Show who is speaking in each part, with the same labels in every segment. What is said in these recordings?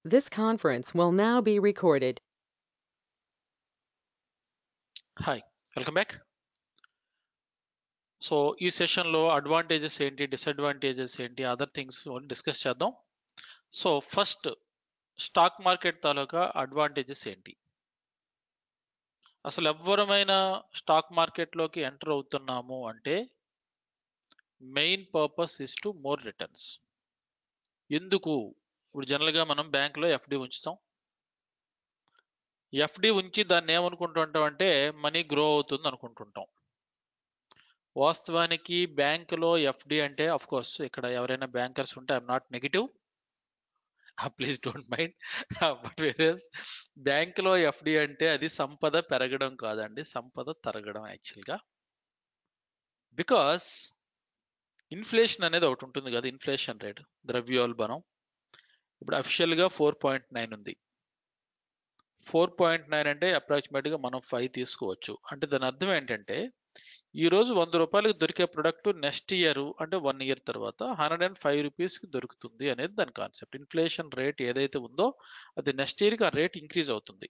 Speaker 1: This conference will now be recorded.
Speaker 2: Hi welcome back so ఈ సెషన్లో advantages ఏంటి disadvantages ఏంటి అదర్ థింగ్స్ డిస్కస్ చేద్దాం సో ఫస్ట్ స్టాక్ మార్కెట్ తాలూకా advantages ఏంటి అసలు ఎవ్వరమైనా స్టాక్ మార్కెట్లోకి ఎంటర్ అవుతున్నాము అంటే main purpose is to more returns ఎందుకు ఇప్పుడు జనరల్గా మనం బ్యాంక్లో ఎఫ్డి ఉంచుతాం ఎఫ్డి ఉంచి దాన్ని ఏమనుకుంటుంటాం అంటే మనీ గ్రో అవుతుంది అనుకుంటుంటాం వాస్తవానికి బ్యాంకులో ఎఫ్డి అంటే అఫ్ కోర్స్ ఇక్కడ ఎవరైనా బ్యాంకర్స్ ఉంటే I'm not negative please don't mind but వేరేస్ బ్యాంకులో ఎఫ్డి అంటే అది సంపద పెరగడం కాదండి సంపద తరగడం యాక్చువల్గా బికాస్ ఇన్ఫ్లేషన్ అనేది ఒకటి ఉంటుంది కదా ఇన్ఫ్లేషన్ రేట్ ద్రవ్యోల్బణం ఇప్పుడు అఫిషియల్గా ఫోర్ పాయింట్ నైన్ ఉంది ఫోర్ పాయింట్ నైన్ అంటే అప్రాక్సిమేట్గా మనం ఫైవ్ తీసుకోవచ్చు అంటే దాని అర్థం ఏంటంటే ఈ రోజు వంద రూపాయలకు దొరికే ప్రొడక్ట్ నెక్స్ట్ ఇయర్ అంటే వన్ ఇయర్ తర్వాత హండ్రెడ్ అండ్ ఫైవ్ రూపీస్కి దొరుకుతుంది అనేది దాని కాన్సెప్ట్ ఇన్ఫ్లేషన్ రేట్ ఏదైతే ఉందో అది నెక్స్ట్ ఇయర్కి ఆ రేట్ ఇంక్రీజ్ అవుతుంది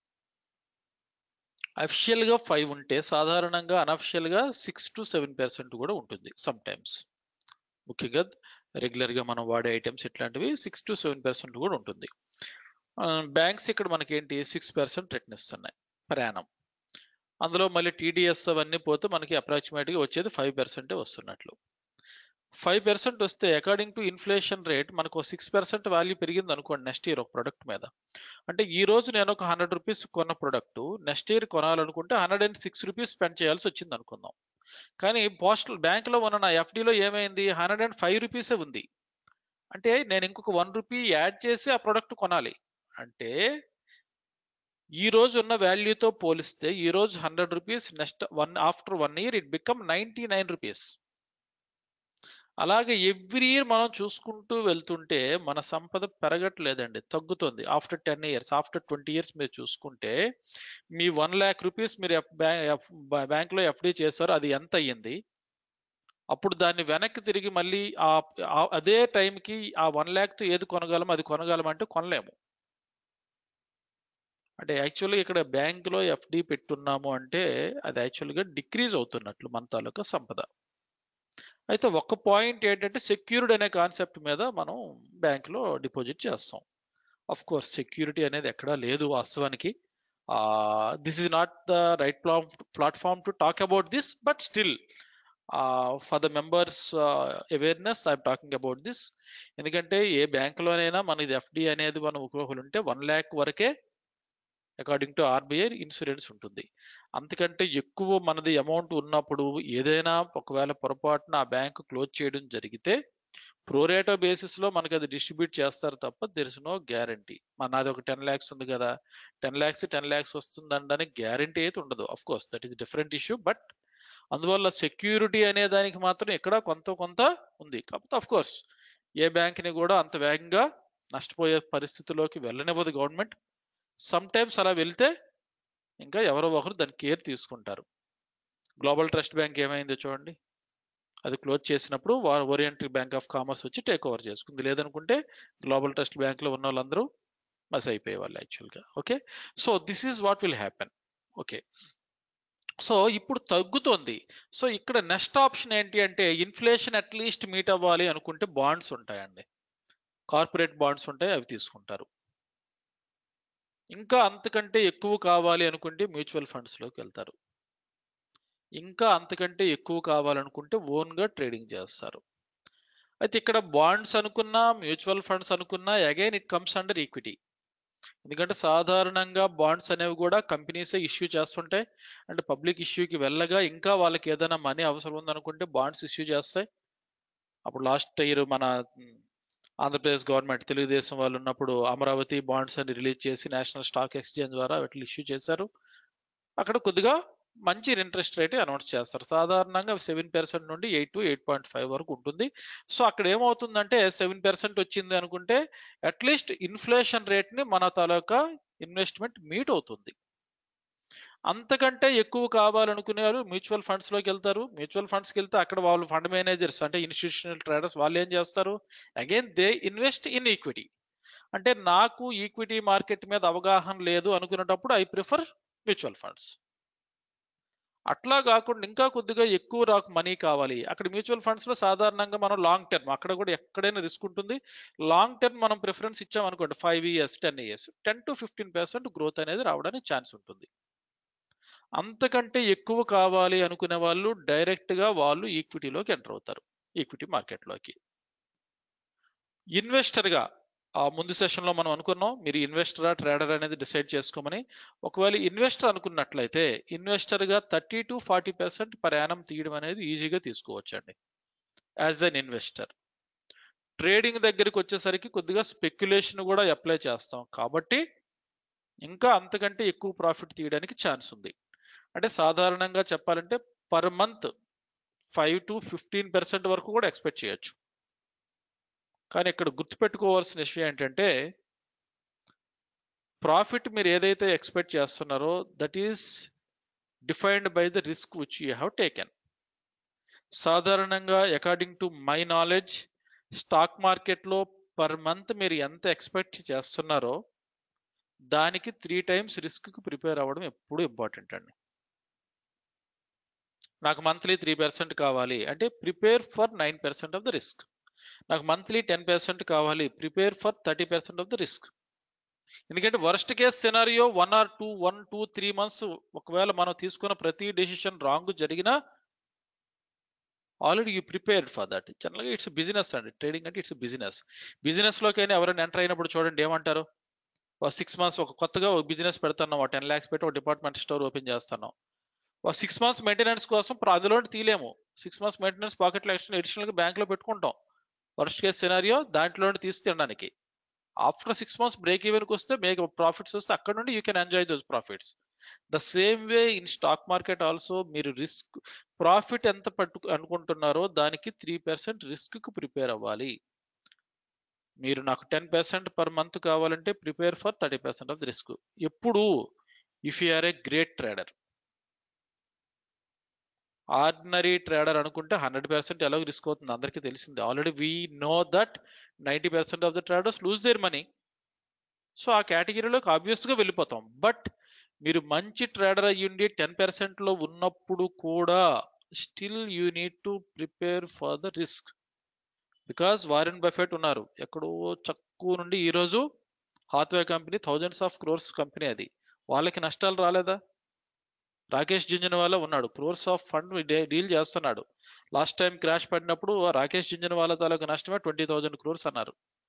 Speaker 2: అఫిషియల్గా ఫైవ్ ఉంటే సాధారణంగా అనఫిషియల్గా సిక్స్ టు సెవెన్ పర్సెంట్ కూడా ఉంటుంది సమ్ టైమ్స్ ముఖ్యంగా రెగ్యులర్గా మనం వాడే ఐటమ్స్ ఇట్లాంటివి సిక్స్ టు సెవెన్ పర్సెంట్ కూడా ఉంటుంది బ్యాంక్స్ ఇక్కడ మనకి ఏంటి సిక్స్ పర్సెంట్ రిటర్న్ ఇస్తున్నాయి ప్రయాణం అందులో మళ్ళీ టీడీఎస్ అవన్నీ పోతే మనకి అప్రాక్సిమేట్గా వచ్చేది ఫైవ్ పర్సెంటే వస్తున్నట్లు ఫైవ్ పర్సెంట్ వస్తే అకార్డింగ్ టు ఇన్ఫ్లేషన్ రేట్ మనకు సిక్స్ పర్సెంట్ వాల్యూ పెరిగింది అనుకోండి నెక్స్ట్ ఇయర్ ఒక ప్రొడక్ట్ మీద అంటే ఈ రోజు నేను ఒక హండ్రెడ్ రూపీస్ కొన్న ప్రొడక్ట్ నెక్స్ట్ ఇయర్ కొనాలనుకుంటే hundred and six rupees spend చేయాల్సి వచ్చింది అనుకుందాం కానీ పోస్టల్ బ్యాంక్లో ఉన్న నా ఎఫ్డీలో ఏమైంది హండ్రెడ్ అండ్ ఫైవ్ రూపీసే ఉంది అంటే నేను ఇంకొక వన్ రూపీ యాడ్ చేసి ఆ ప్రొడక్ట్ కొనాలి అంటే ఈ రోజు ఉన్న వాల్యూతో పోలిస్తే ఈ రోజు hundred rupees next one after one year it become ninety nine rupees అలాగే ఎవ్రీ ఇయర్ మనం చూసుకుంటూ వెళ్తుంటే మన సంపద పెరగట్లేదండి తగ్గుతుంది after ten years after twenty years మీరు చూసుకుంటే మీ వన్ ల్యాక్ రూపీస్ మీరు బ్యాంక్లో ఎఫ్డి చేశారు అది ఎంత అయ్యింది అప్పుడు దాన్ని వెనక్కి తిరిగి మళ్ళీ ఆ అదే టైంకి ఆ వన్ ల్యాక్తో ఏది కొనగలం అది కొనగలం అంటే కొనలేము అంటే యాక్చువల్గా ఇక్కడ బ్యాంకులో ఎఫ్డి పెట్టున్నాము అంటే అది యాక్చువల్గా డిక్రీజ్ అవుతున్నట్లు మన తాలూకా సంపద అయితే ఒక పాయింట్ ఏంటంటే సెక్యూర్డ్ అనే కాన్సెప్ట్ మీద మనం బ్యాంకులో డిపాజిట్ చేస్తాం అఫ్ కోర్స్ సెక్యూరిటీ అనేది ఎక్కడా లేదు వాస్తవానికి this is not the right platform to talk about this but still for the members awareness I'm talking about this ఎందుకంటే ఏ బ్యాంకులోనైనా మనది ఎఫ్డి అనేది మనం ఒకరు ఉంటే వన్ ల్యాక్ వరకే అకార్డింగ్ టు ఆర్బీఐ ఇన్సూరెన్స్ ఉంటుంది అంతకంటే ఎక్కువ మనది అమౌంట్ ఉన్నప్పుడు ఏదైనా ఒకవేళ పొరపాటున ఆ బ్యాంకు క్లోజ్ చేయడం జరిగితే ప్రోరేటో బేసిస్ లో మనకి అది డిస్ట్రిబ్యూట్ చేస్తారు తప్ప దెర్ ఇస్ నో గ్యారంటీ నాది ఒక టెన్ ల్యాక్స్ ఉంది కదా టెన్ ల్యాక్స్ టెన్ ల్యాక్స్ వస్తుందనడానికి గ్యారంటీ అయితే ఉండదు of course that is different issue but అందువల్ల సెక్యూరిటీ అనే దానికి మాత్రం ఇక్కడ కొంత కొంత ఉంది కాకపోతే అఫ్ కోర్స్ ఏ బ్యాంక్ని కూడా అంత వేగంగా నష్టపోయే పరిస్థితిలోకి వెళ్ళనివ్వదు గవర్నమెంట్ సమ్ టైమ్స్ అలా వెళ్తే ఇంకా ఎవరో ఒకరు దాని కేర్ తీసుకుంటారు గ్లోబల్ ట్రస్ట్ బ్యాంక్ ఏమైందో చూడండి అది క్లోజ్ చేసినప్పుడు వారు ఓరియంటల్ బ్యాంక్ ఆఫ్ కామర్స్ వచ్చి టేక్ ఓవర్ చేసుకుంది లేదనుకుంటే గ్లోబల్ ట్రస్ట్ బ్యాంక్లో ఉన్న వాళ్ళందరూ మస్ అయిపోయే వాళ్ళు యాక్చువల్గా okay so this is what will happen okay so ఇప్పుడు తగ్గుతోంది సో ఇక్కడ నెక్స్ట్ ఆప్షన్ ఏంటి అంటే ఇన్ఫ్లేషన్ అట్లీస్ట్ మీట్ అవ్వాలి అనుకుంటే బాండ్స్ ఉంటాయండి కార్పొరేట్ బాండ్స్ ఉంటాయి అవి తీసుకుంటారు ఇంకా అంతకంటే ఎక్కువ కావాలి అనుకుంటే మ్యూచువల్ ఫండ్స్లోకి వెళ్తారు ఇంకా అంతకంటే ఎక్కువ కావాలనుకుంటే ఓన్గా ట్రేడింగ్ చేస్తారు అయితే ఇక్కడ బాండ్స్ అనుకున్నా మ్యూచువల్ ఫండ్స్ అనుకున్నా again it comes under equity ఎందుకంటే సాధారణంగా బాండ్స్ అనేవి కూడా కంపెనీసే ఇష్యూ చేస్తుంటాయి అండ్ పబ్లిక్ ఇష్యూకి వెళ్ళగా ఇంకా వాళ్ళకి ఏదైనా మనీ అవసరం ఉందనుకుంటే బాండ్స్ ఇష్యూ చేస్తాయి అప్పుడు లాస్ట్ ఇయర్ మన ఆంధ్రప్రదేశ్ గవర్నమెంట్ తెలుగుదేశం వాళ్ళు ఉన్నప్పుడు అమరావతి బాండ్స్ అని రిలీజ్ చేసి నేషనల్ స్టాక్ ఎక్స్చేంజ్ ద్వారా వాటిని ఇష్యూ చేశారు అక్కడ కొద్దిగా మంచి ఇంట్రెస్ట్ రేట్ అనౌన్స్ చేస్తారు సాధారణంగా సెవెన్ పర్సెంట్ నుండి eight to eight point five వరకు ఉంటుంది సో అక్కడ ఏమవుతుందంటే సెవెన్ పర్సెంట్ వచ్చింది అనుకుంటే అట్లీస్ట్ ఇన్ఫ్లేషన్ రేట్ని మన తాలూకా ఇన్వెస్ట్మెంట్ మీట్ అవుతుంది అంతకంటే ఎక్కువ కావాలనుకునే వాళ్ళు మ్యూచువల్ ఫండ్స్ లోకి వెళ్తారు మ్యూచువల్ ఫండ్స్ కి వెళ్తే అక్కడ వాళ్ళు ఫండ్ మేనేజర్స్ అంటే ఇన్స్టిట్యూషనల్ ట్రేడర్స్ వాళ్ళు ఏం చేస్తారు again they invest in equity అంటే నాకు ఈక్విటీ మార్కెట్ మీద అవగాహన లేదు అనుకునేటప్పుడు ఐ ప్రిఫర్ మ్యూచువల్ ఫండ్స్ అట్లా కాకుండా ఇంకా కొద్దిగా ఎక్కువ రాకు మనీ కావాలి అక్కడ మ్యూచువల్ ఫండ్స్ లో సాధారణంగా మనం లాంగ్ టర్మ్ అక్కడ కూడా ఎక్కడైనా రిస్క్ ఉంటుంది లాంగ్ టర్మ్ మనం ప్రిఫరెన్స్ ఇచ్చాం అనుకోండి five years ten years ten to fifteen percent growth అనేది రావడానికి ఛాన్స్ ఉంటుంది అంతకంటే ఎక్కువ కావాలి అనుకునే వాళ్ళు డైరెక్ట్ గా వాళ్ళు ఈక్విటీలోకి ఎంటర్ అవుతారు ఈక్విటీ మార్కెట్లోకి ఇన్వెస్టర్ గా ఆ ముందు సెషన్ లో మనం అనుకున్నాం మీరు ఇన్వెస్టరా ట్రేడర్ అనేది డిసైడ్ చేసుకోమని ఒకవేళ ఇన్వెస్టర్ అనుకున్నట్లయితే ఇన్వెస్టర్ గా థర్టీ టు ఫార్టీ పర్సెంట్ ప్రయాణం తీయడం అనేది ఈజీగా తీసుకోవచ్చండి యాజ్ అన్ ఇన్వెస్టర్ ట్రేడింగ్ దగ్గరికి వచ్చేసరికి కొద్దిగా స్పెక్యులేషన్ కూడా అప్లై చేస్తాం కాబట్టి ఇంకా అంతకంటే ఎక్కువ ప్రాఫిట్ తీయడానికి ఛాన్స్ ఉంది అంటే సాధారణంగా చెప్పాలంటే per month five to fifteen percent వరకు కూడా ఎక్స్పెక్ట్ చేయొచ్చు కానీ ఇక్కడ గుర్తుపెట్టుకోవాల్సిన విషయం ఏంటంటే ప్రాఫిట్ మీరు ఏదైతే ఎక్స్పెక్ట్ చేస్తున్నారో that is defined by the risk which you have taken సాధారణంగా according to my knowledge stock మార్కెట్లో పర్ మంత్ మీరు ఎంత ఎక్స్పెక్ట్ చేస్తున్నారో దానికి త్రీ టైమ్స్ రిస్క్ ప్రిపేర్ అవ్వడం ఎప్పుడు ఇంపార్టెంట్ అండి నాకు మంత్లీ త్రీ పర్సెంట్ కావాలి అంటే prepare for nine percent of the risk నాకు మంత్లీ టెన్ పర్సెంట్ కావాలి prepare for thirty percent of the risk ఎందుకంటే worst case scenario one or two one two three months ఒకవేళ మనం తీసుకున్న ప్రతి డెసిషన్ రాంగ్ జరిగినా already you prepared for that జనరల్గా it's business అండి ట్రేడింగ్ అంటే ఇట్స్ బిజినెస్ బిజినెస్ లోకైనా ఎవరైనా ఎంటర్ అయినప్పుడు చూడండి ఏమంటారు ఒక సిక్స్ మంత్స్ ఒక కొత్తగా ఒక బిజినెస్ పెడుతున్నాం ఒక టెన్ ల్యాక్స్ పెట్టి ఒక డిపార్ట్మెంట్ స్టోర్ ఓపెన్ చేస్తున్నాం ఒక సిక్స్ మంత్స్ మెయింటెనెన్స్ కోసం అందులో తీలేము సిక్స్ మంత్స్ మెయింటెనెన్స్ పాకెట్లో ఎక్స్ట్రా అడిషనల్ గా బ్యాంక్ లో పెట్టుకుంటాం వర్స్ట్ కేస్ సినారియో దాంట్లో తీసి తినడానికి ఆఫ్టర్ సిక్స్ మంత్స్ బ్రేక్ ఈవెన్కి వస్తే మేక్ ప్రాఫిట్స్ వస్తే అక్కడ నుండి you can enjoy those profits the same way in stock market also మీరు రిస్క్ ప్రాఫిట్ ఎంత పట్టు అనుకుంటున్నారో దానికి త్రీ పర్సెంట్ రిస్క్ కు ప్రిపేర్ అవ్వాలి మీరు నాకు టెన్ పర్సెంట్ పర్ మంత్ కావాలంటే prepare for thirty percent of the risk ఎప్పుడు if you are a great trader ordinary trader అనుకుంటే హండ్రెడ్ పర్సెంట్ ఎలా రిస్క్ అవుతుంది అందరికీ తెలిసింది already we know that ninety percent of the traders lose their money so ఆ కేటగిరీలోకి ఆబ్వియస్గా వెళ్ళిపోతాం బట్ మీరు మంచి ట్రేడర్ అయ్యుండి టెన్ పర్సెంట్లో ఉన్నప్పుడు కూడా still you need to prepare for the risk because Warren Buffett ఉన్నారు ఎక్కడో తక్కువ నుండి ఈరోజు Hathaway company thousands of crores company అది వాళ్ళకి నష్టాలు రాలేదా రాకేష్ జింజన్వాలా ఉన్నాడు క్రోర్స్ ఆఫ్ ఫండ్ డీల్ చేస్తున్నాడు లాస్ట్ టైం క్రాష్ పడినప్పుడు రాకేష్ జింజన్వాలా తాలూకు నష్టమే ట్వంటీ థౌజండ్ క్రోర్స్ అన్నారు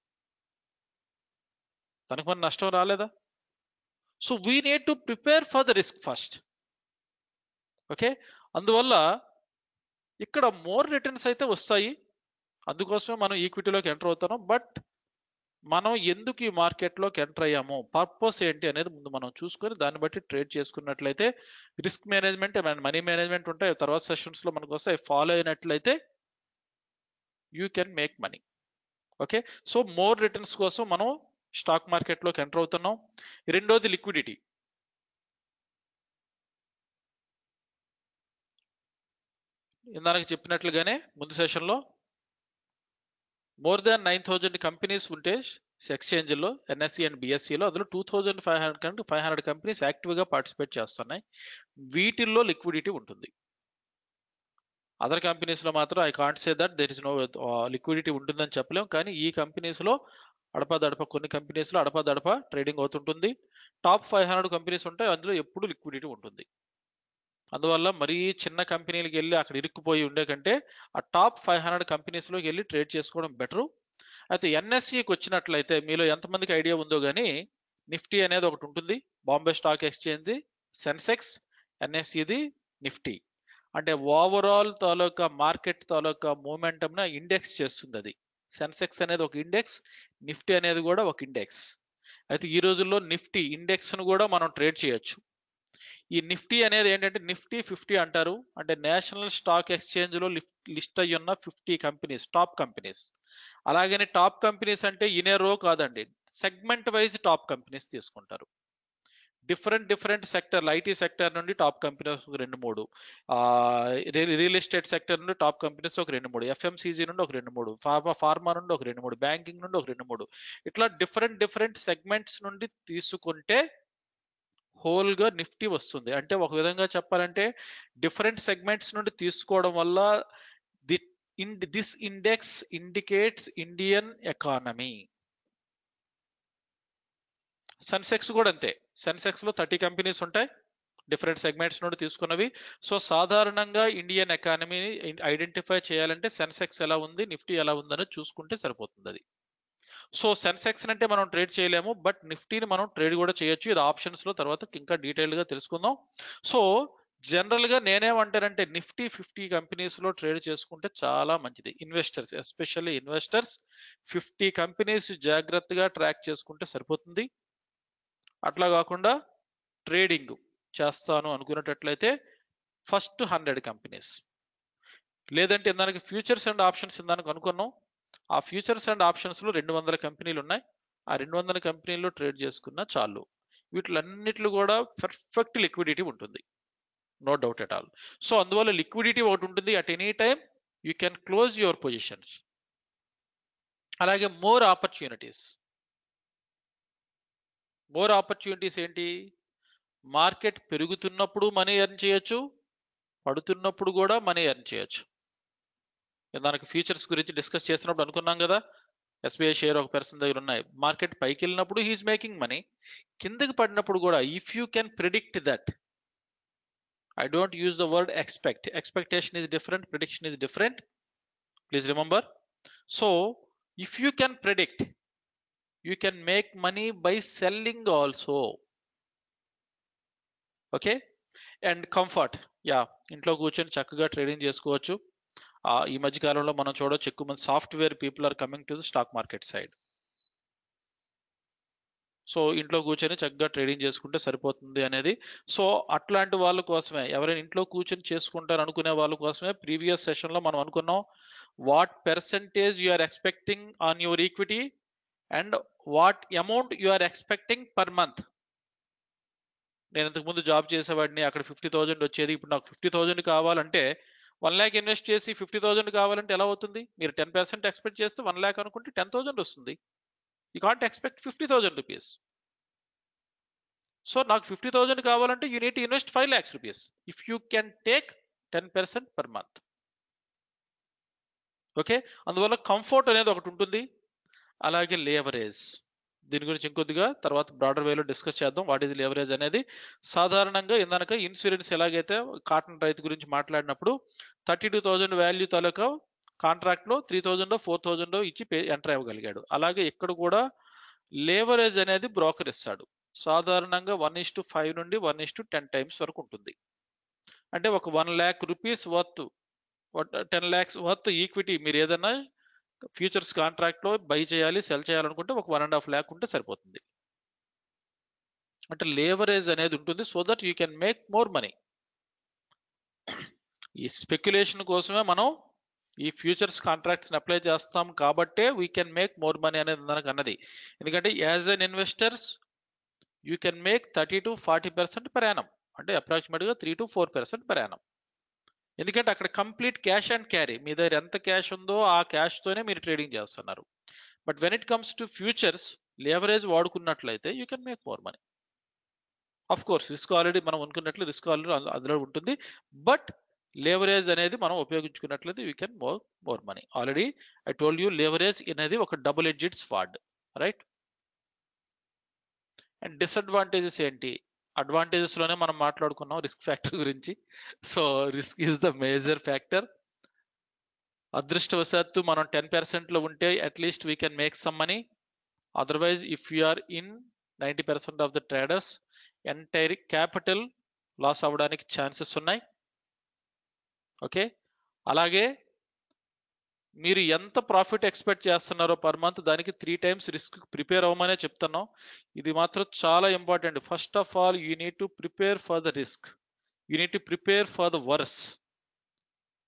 Speaker 2: తనకు మన నష్టం రాలేదా so we need to prepare for the risk first okay అందువల్ల ఇక్కడ మోర్ రిటర్న్స్ అయితే వస్తాయి అందుకోసమే మనం ఈక్విటీలోకి ఎంటర్ అవుతున్నాం బట్ మనం ఎందుకు ఈ మార్కెట్లోకి ఎంటర్ అయ్యాము పర్పస్ ఏంటి అనేది ముందు మనం చూసుకొని దాన్ని బట్టి ట్రేడ్ చేసుకున్నట్లయితే రిస్క్ మేనేజ్మెంట్ మనీ మేనేజ్మెంట్ ఉంటాయి తర్వాత సెషన్స్ లో మనకు వస్తాయి ఫాలో అయినట్లయితే you can make money okay so more returns కోసం మనం స్టాక్ మార్కెట్లోకి ఎంటర్ అవుతున్నాం రెండోది లిక్విడిటీ ఇందాక చెప్పినట్లుగానే ముందు సెషన్లో more than nine thousand companies ఉంటే ఎక్స్చేంజ్లో ఎన్ఎస్సి అండ్ బిఎస్సిలో అందులో టూ థౌజండ్ ఫైవ్ హండ్రెడ్ కంటే ఫైవ్ హండ్రెడ్ కంపెనీస్ యాక్టివ్గా పార్టిసిపేట్ చేస్తున్నాయి వీటిల్లో లిక్విడిటీ ఉంటుంది అదర్ కంపెనీస్లో మాత్రం I can't say that there is no liquidity ఉంటుందని చెప్పలేం కానీ ఈ కంపెనీస్లో అడపదడప కొన్ని కంపెనీస్లో అడపదడప ట్రేడింగ్ అవుతుంటుంది టాప్ ఫైవ్ హండ్రెడ్ కంపెనీస్ ఉంటాయి అందులో ఎప్పుడు లిక్విడిటీ ఉంటుంది అందువల్ల మరీ చిన్న కంపెనీలకు వెళ్ళి అక్కడ ఇరుక్కుపోయి ఉండే కంటే ఆ టాప్ ఫైవ్ హండ్రెడ్ కంపెనీస్లోకి వెళ్ళి ట్రేడ్ చేసుకోవడం బెటరు అయితే ఎన్ఎస్సికి వచ్చినట్లయితే మీలో ఎంతమందికి ఐడియా ఉందో కానీ నిఫ్టీ అనేది ఒకటి ఉంటుంది బాంబే స్టాక్ ఎక్స్చేంజ్ సెన్సెక్స్ ఎన్ఎస్సిది నిఫ్టీ అంటే ఓవరాల్ తాలూకా మార్కెట్ తాలూకా మూమెంటంన ఇండెక్స్ చేస్తుంది అది సెన్సెక్స్ అనేది ఒక ఇండెక్స్ నిఫ్టీ అనేది కూడా ఒక ఇండెక్స్ అయితే ఈ రోజుల్లో నిఫ్టీ ఇండెక్స్ను కూడా మనం ట్రేడ్ చేయొచ్చు ఈ నిఫ్టీ అనేది ఏంటంటే నిఫ్టీ ఫిఫ్టీ అంటారు అంటే నేషనల్ స్టాక్ ఎక్స్చేంజ్ లో లిస్ట్ అయ్యి ఉన్న ఫిఫ్టీ కంపెనీస్ టాప్ కంపెనీస్ అలాగని టాప్ కంపెనీస్ అంటే ఇనే రో కాదండి సెగ్మెంట్ వైజ్ టాప్ కంపెనీస్ తీసుకుంటారు different different sector IT sector నుండి టాప్ కంపెనీస్ ఒక రెండు మూడు రియల్ ఎస్టేట్ సెక్టర్ నుండి టాప్ కంపెనీస్ ఒక రెండు మూడు ఎఫ్ఎంసీజీ నుండి ఒక రెండు మూడు ఫార్మా ఫార్మా నుండి ఒక రెండు మూడు బ్యాంకింగ్ నుండి ఒక రెండు మూడు ఇట్లా డిఫరెంట్ డిఫరెంట్ సెగ్మెంట్స్ నుండి తీసుకుంటే హోల్ గా నిఫ్టీ వస్తుంది అంటే ఒక విధంగా చెప్పాలంటే డిఫరెంట్ సెగ్మెంట్స్ నుండి తీసుకోవడం వల్ల the in this index indicates Indian economy Sensex కూడా అంతే సెన్సెక్స్ లో థర్టీ కంపెనీస్ ఉంటాయి డిఫరెంట్ సెగ్మెంట్స్ నుండి తీసుకున్నవి సో సాధారణంగా ఇండియన్ ఎకానమీని ఐడెంటిఫై చేయాలంటే సెన్సెక్స్ ఎలా ఉంది నిఫ్టీ ఎలా ఉందని చూసుకుంటే సరిపోతుంది అది సో సెన్సెక్స్ అంటే మనం ట్రేడ్ చేయలేము బట్ నిఫ్టీని మనం ట్రేడ్ కూడా చేయొచ్చు ఇది ఆప్షన్స్ లో తర్వాత ఇంకా డీటెయిల్ గా తెలుసుకుందాం సో జనరల్ గా నేనేమంటానంటే నిఫ్టీ ఫిఫ్టీ కంపెనీస్ లో ట్రేడ్ చేసుకుంటే చాలా మంచిది investors especially investors fifty companies జాగ్రత్తగా ట్రాక్ చేసుకుంటే సరిపోతుంది అట్లా కాకుండా ట్రేడింగ్ చేస్తాను అనుకునేటట్లయితే ఫస్ట్ హండ్రెడ్ కంపెనీస్ లేదంటే ఇందానికి ఫ్యూచర్స్ అండ్ ఆప్షన్స్ ఇందానికి అనుకున్నాం ఆ ఫ్యూచర్స్ అండ్ ఆప్షన్స్ లో రెండు వందల కంపెనీలు ఉన్నాయి ఆ రెండు వందల కంపెనీల్లో ట్రేడ్ చేసుకున్న చాలు వీటిలన్నిట్లు కూడా పర్ఫెక్ట్ లిక్విడిటీ ఉంటుంది no doubt at all so అందువల్ల లిక్విడిటీ ఒకటి ఉంటుంది at any time you can close your positions అలాగే మోర్ ఆపర్చునిటీస్ మోర్ ఆపర్చునిటీస్ ఏంటి మార్కెట్ పెరుగుతున్నప్పుడు మనీ ఎర్న్ చేయొచ్చు పడుతున్నప్పుడు కూడా మనీ ఎర్న్ చేయొచ్చు దానికి ఫ్యూచర్స్ గురించి డిస్కస్ చేసినప్పుడు అనుకున్నాం కదా ఎస్బీఐ షేర్ ఒక పర్సన్ దగ్గర ఉన్నాయి మార్కెట్ పైకి వెళ్ళినప్పుడు హీఈస్ మేకింగ్ మనీ కిందకి పడినప్పుడు కూడా if you can predict that I don't use the word expect expectation is different prediction is different please remember so if you can predict you can make money by selling also okay and comfort యా ఇంట్లో కూర్చొని చక్కగా trading చేసుకోవచ్చు ఈ మధ్య కాలంలో మనం చూడొచ్చు ఎక్కువ మంది software people are coming to the stock market side so ఇంట్లో కూర్చొని చక్కగా ట్రేడింగ్ చేసుకుంటే సరిపోతుంది అనేది సో అట్లాంటి వాళ్ళ కోసమే ఎవరైనా ఇంట్లో కూర్చొని చేసుకుంటారు అనుకునే వాళ్ళ కోసమే ప్రీవియస్ సెషన్ లో మనం అనుకున్నాం what percentage you are expecting on your equity and what amount you are expecting per month నేను ఇంతకు ముందు జాబ్ చేసేవాడిని అక్కడ ఫిఫ్టీ థౌజండ్ వచ్చేది ఇప్పుడు నాకు ఫిఫ్టీ థౌజండ్ కావాలంటే వన్ ల్యాక్ ఇన్వెస్ట్ చేసి ఫిఫ్టీ థౌజండ్ కావాలంటే ఎలా అవుతుంది మీరు టెన్ పర్సెంట్ ఎక్స్పెక్ట్ చేస్తే వన్ ల్యాక్ అనుకుంటే టెన్ థౌజండ్ వస్తుంది you can't expect fifty thousand rupees so నాకు ఫిఫ్టీ థౌజండ్ కావాలంటే you need invest five lakhs rupees if you can take ten percent per month okay అందువల్ల కంఫర్ట్ అనేది ఒకటి ఉంటుంది అలాగే లేవరేజ్ దీని గురించి ఇంకొద్దిగా తర్వాత బ్రాడర్ వేలో డిస్కస్ చేద్దాం వాట్ ఇది లేవరేజ్ అనేది సాధారణంగా ఇందాక ఇన్సూరెన్స్ ఎలాగైతే కాటన్ రైతు గురించి మాట్లాడినప్పుడు థర్టీ టూ థౌజండ్ వాల్యూ తాలూకా కాంట్రాక్ట్ లో త్రీ థౌజండ్ ఫోర్ థౌజండ్ ఇచ్చి పే ఎంటర్ అవ్వగలిగాడు అలాగే ఇక్కడ కూడా లేవరేజ్ అనేది బ్రోకర్ ఇస్తాడు సాధారణంగా వన్ ఇస్ టు ఫైవ్ నుండి one is to ten times వరకు ఉంటుంది అంటే ఒక one lakh rupees worth ten lakhs worth equity మీరు ఏదైనా ఫ్యూచర్స్ కాంట్రాక్ట్ లో బై చేయాలి సెల్ చేయాలనుకుంటే ఒక వన్ అండ్ హాఫ్ ల్యాక్ ఉంటే సరిపోతుంది అంటే లేవరేజ్ అనేది ఉంటుంది so that you can make more money ఈ స్పెక్యులేషన్ కోసమే మనం ఈ ఫ్యూచర్స్ కాంట్రాక్ట్స్ అప్లై చేస్తాం కాబట్టే we can make more money అనేది మనకు అన్నది ఎందుకంటే as an investors you can make thirty to forty percent per annum అంటే అప్రాక్సిమేట్గా three to four percent per annum ఎందుకంటే అక్కడ కంప్లీట్ క్యాష్ అండ్ క్యారీ మీ దగ్గర ఎంత క్యాష్ ఉందో ఆ క్యాష్ తోనే మీరు ట్రేడింగ్ చేస్తున్నారు but when it comes to futures leverage వాడుకున్నట్లయితే you can make more money of course risk already మనం అనుకున్నట్లు రిస్క్ ఆల్రెడీ అందులో ఉంటుంది బట్ లేవరేజ్ అనేది మనం ఉపయోగించుకున్నట్లయితే you can more more money already I told you leverage అనేది ఒక double edged sword right and disadvantages ఏంటి అడ్వాంటేజెస్ లోనే మనం మాట్లాడుకున్నాం రిస్క్ ఫ్యాక్టర్ గురించి so risk is the major factor అదృష్టవశాత్తు మనం టెన్ పర్సెంట్ లో ఉంటే at least we can make some money otherwise if you are in ninety percent of the traders entire capital loss అవ్వడానికి ఛాన్సెస్ ఉన్నాయి ఓకే అలాగే మీరు ఎంత ప్రాఫిట్ ఎక్స్పెక్ట్ చేస్తున్నారో పర్ మంత్ దానికి త్రీ టైమ్స్ రిస్క్ ప్రిపేర్ అవ్వమనే చెప్తున్నాం ఇది మాత్రం చాలా important first of all you need to prepare for the risk you need to prepare for the worse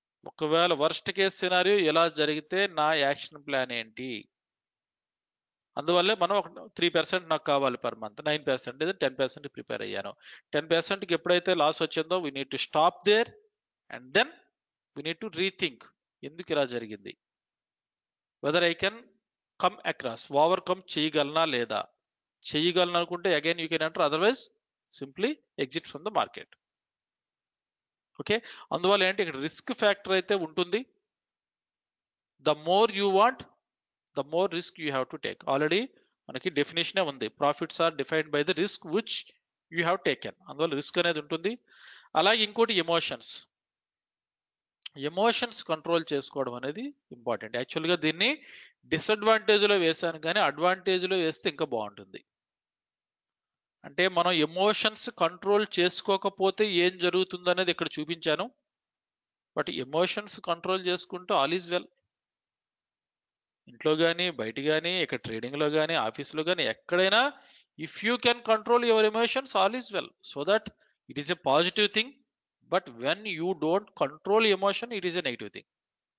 Speaker 2: ఒకవేళ వర్స్ట్ కేస్ సినారియో ఎలా జరిగితే నా యాక్షన్ ప్లాన్ ఏంటి అందువల్లే మనం ఒక త్రీ పర్సెంట్ నాకు కావాలి పర్ మంత్ నైన్ పర్సెంట్ లేదా టెన్ పర్సెంట్ ప్రిపేర్ అయ్యాను టెన్ పర్సెంట్కి ఎప్పుడైతే లాస్ వచ్చిందో we need to stop there and then we need to rethink ఎందుకు ఇలా జరిగింది whether I can come across overcome చేయగలనా లేదా చేయగలను అనుకుంటే again you can enter otherwise simply exit from the market okay అందువల్ల ఏంటి ఇక్కడ రిస్క్ ఫ్యాక్టర్ అయితే ఉంటుంది the more you want the more risk you have to take already మనకి డెఫినేషనే ఉంది profits are defined by the risk which you have taken అందువల్ల risk అనేది ఉంటుంది అలాగే ఇంకోటి ఎమోషన్స్ ఎమోషన్స్ కంట్రోల్ చేసుకోవడం అనేది ఇంపార్టెంట్ యాక్చువల్గా దీన్ని డిసడ్వాంటేజ్లో వేశాను కానీ అడ్వాంటేజ్లో వేస్తే ఇంకా బాగుంటుంది అంటే మనం ఎమోషన్స్ కంట్రోల్ చేసుకోకపోతే ఏం జరుగుతుంది అనేది ఇక్కడ చూపించాను బట్ ఎమోషన్స్ కంట్రోల్ చేసుకుంటూ ఆల్ ఈజ్ వెల్ ఇంట్లో కానీ బయట కానీ ఇక్కడ ట్రేడింగ్లో కానీ ఆఫీస్లో కానీ ఎక్కడైనా if you can control your emotions all is well so that it is a positive thing but when you don't control emotion it is a negative thing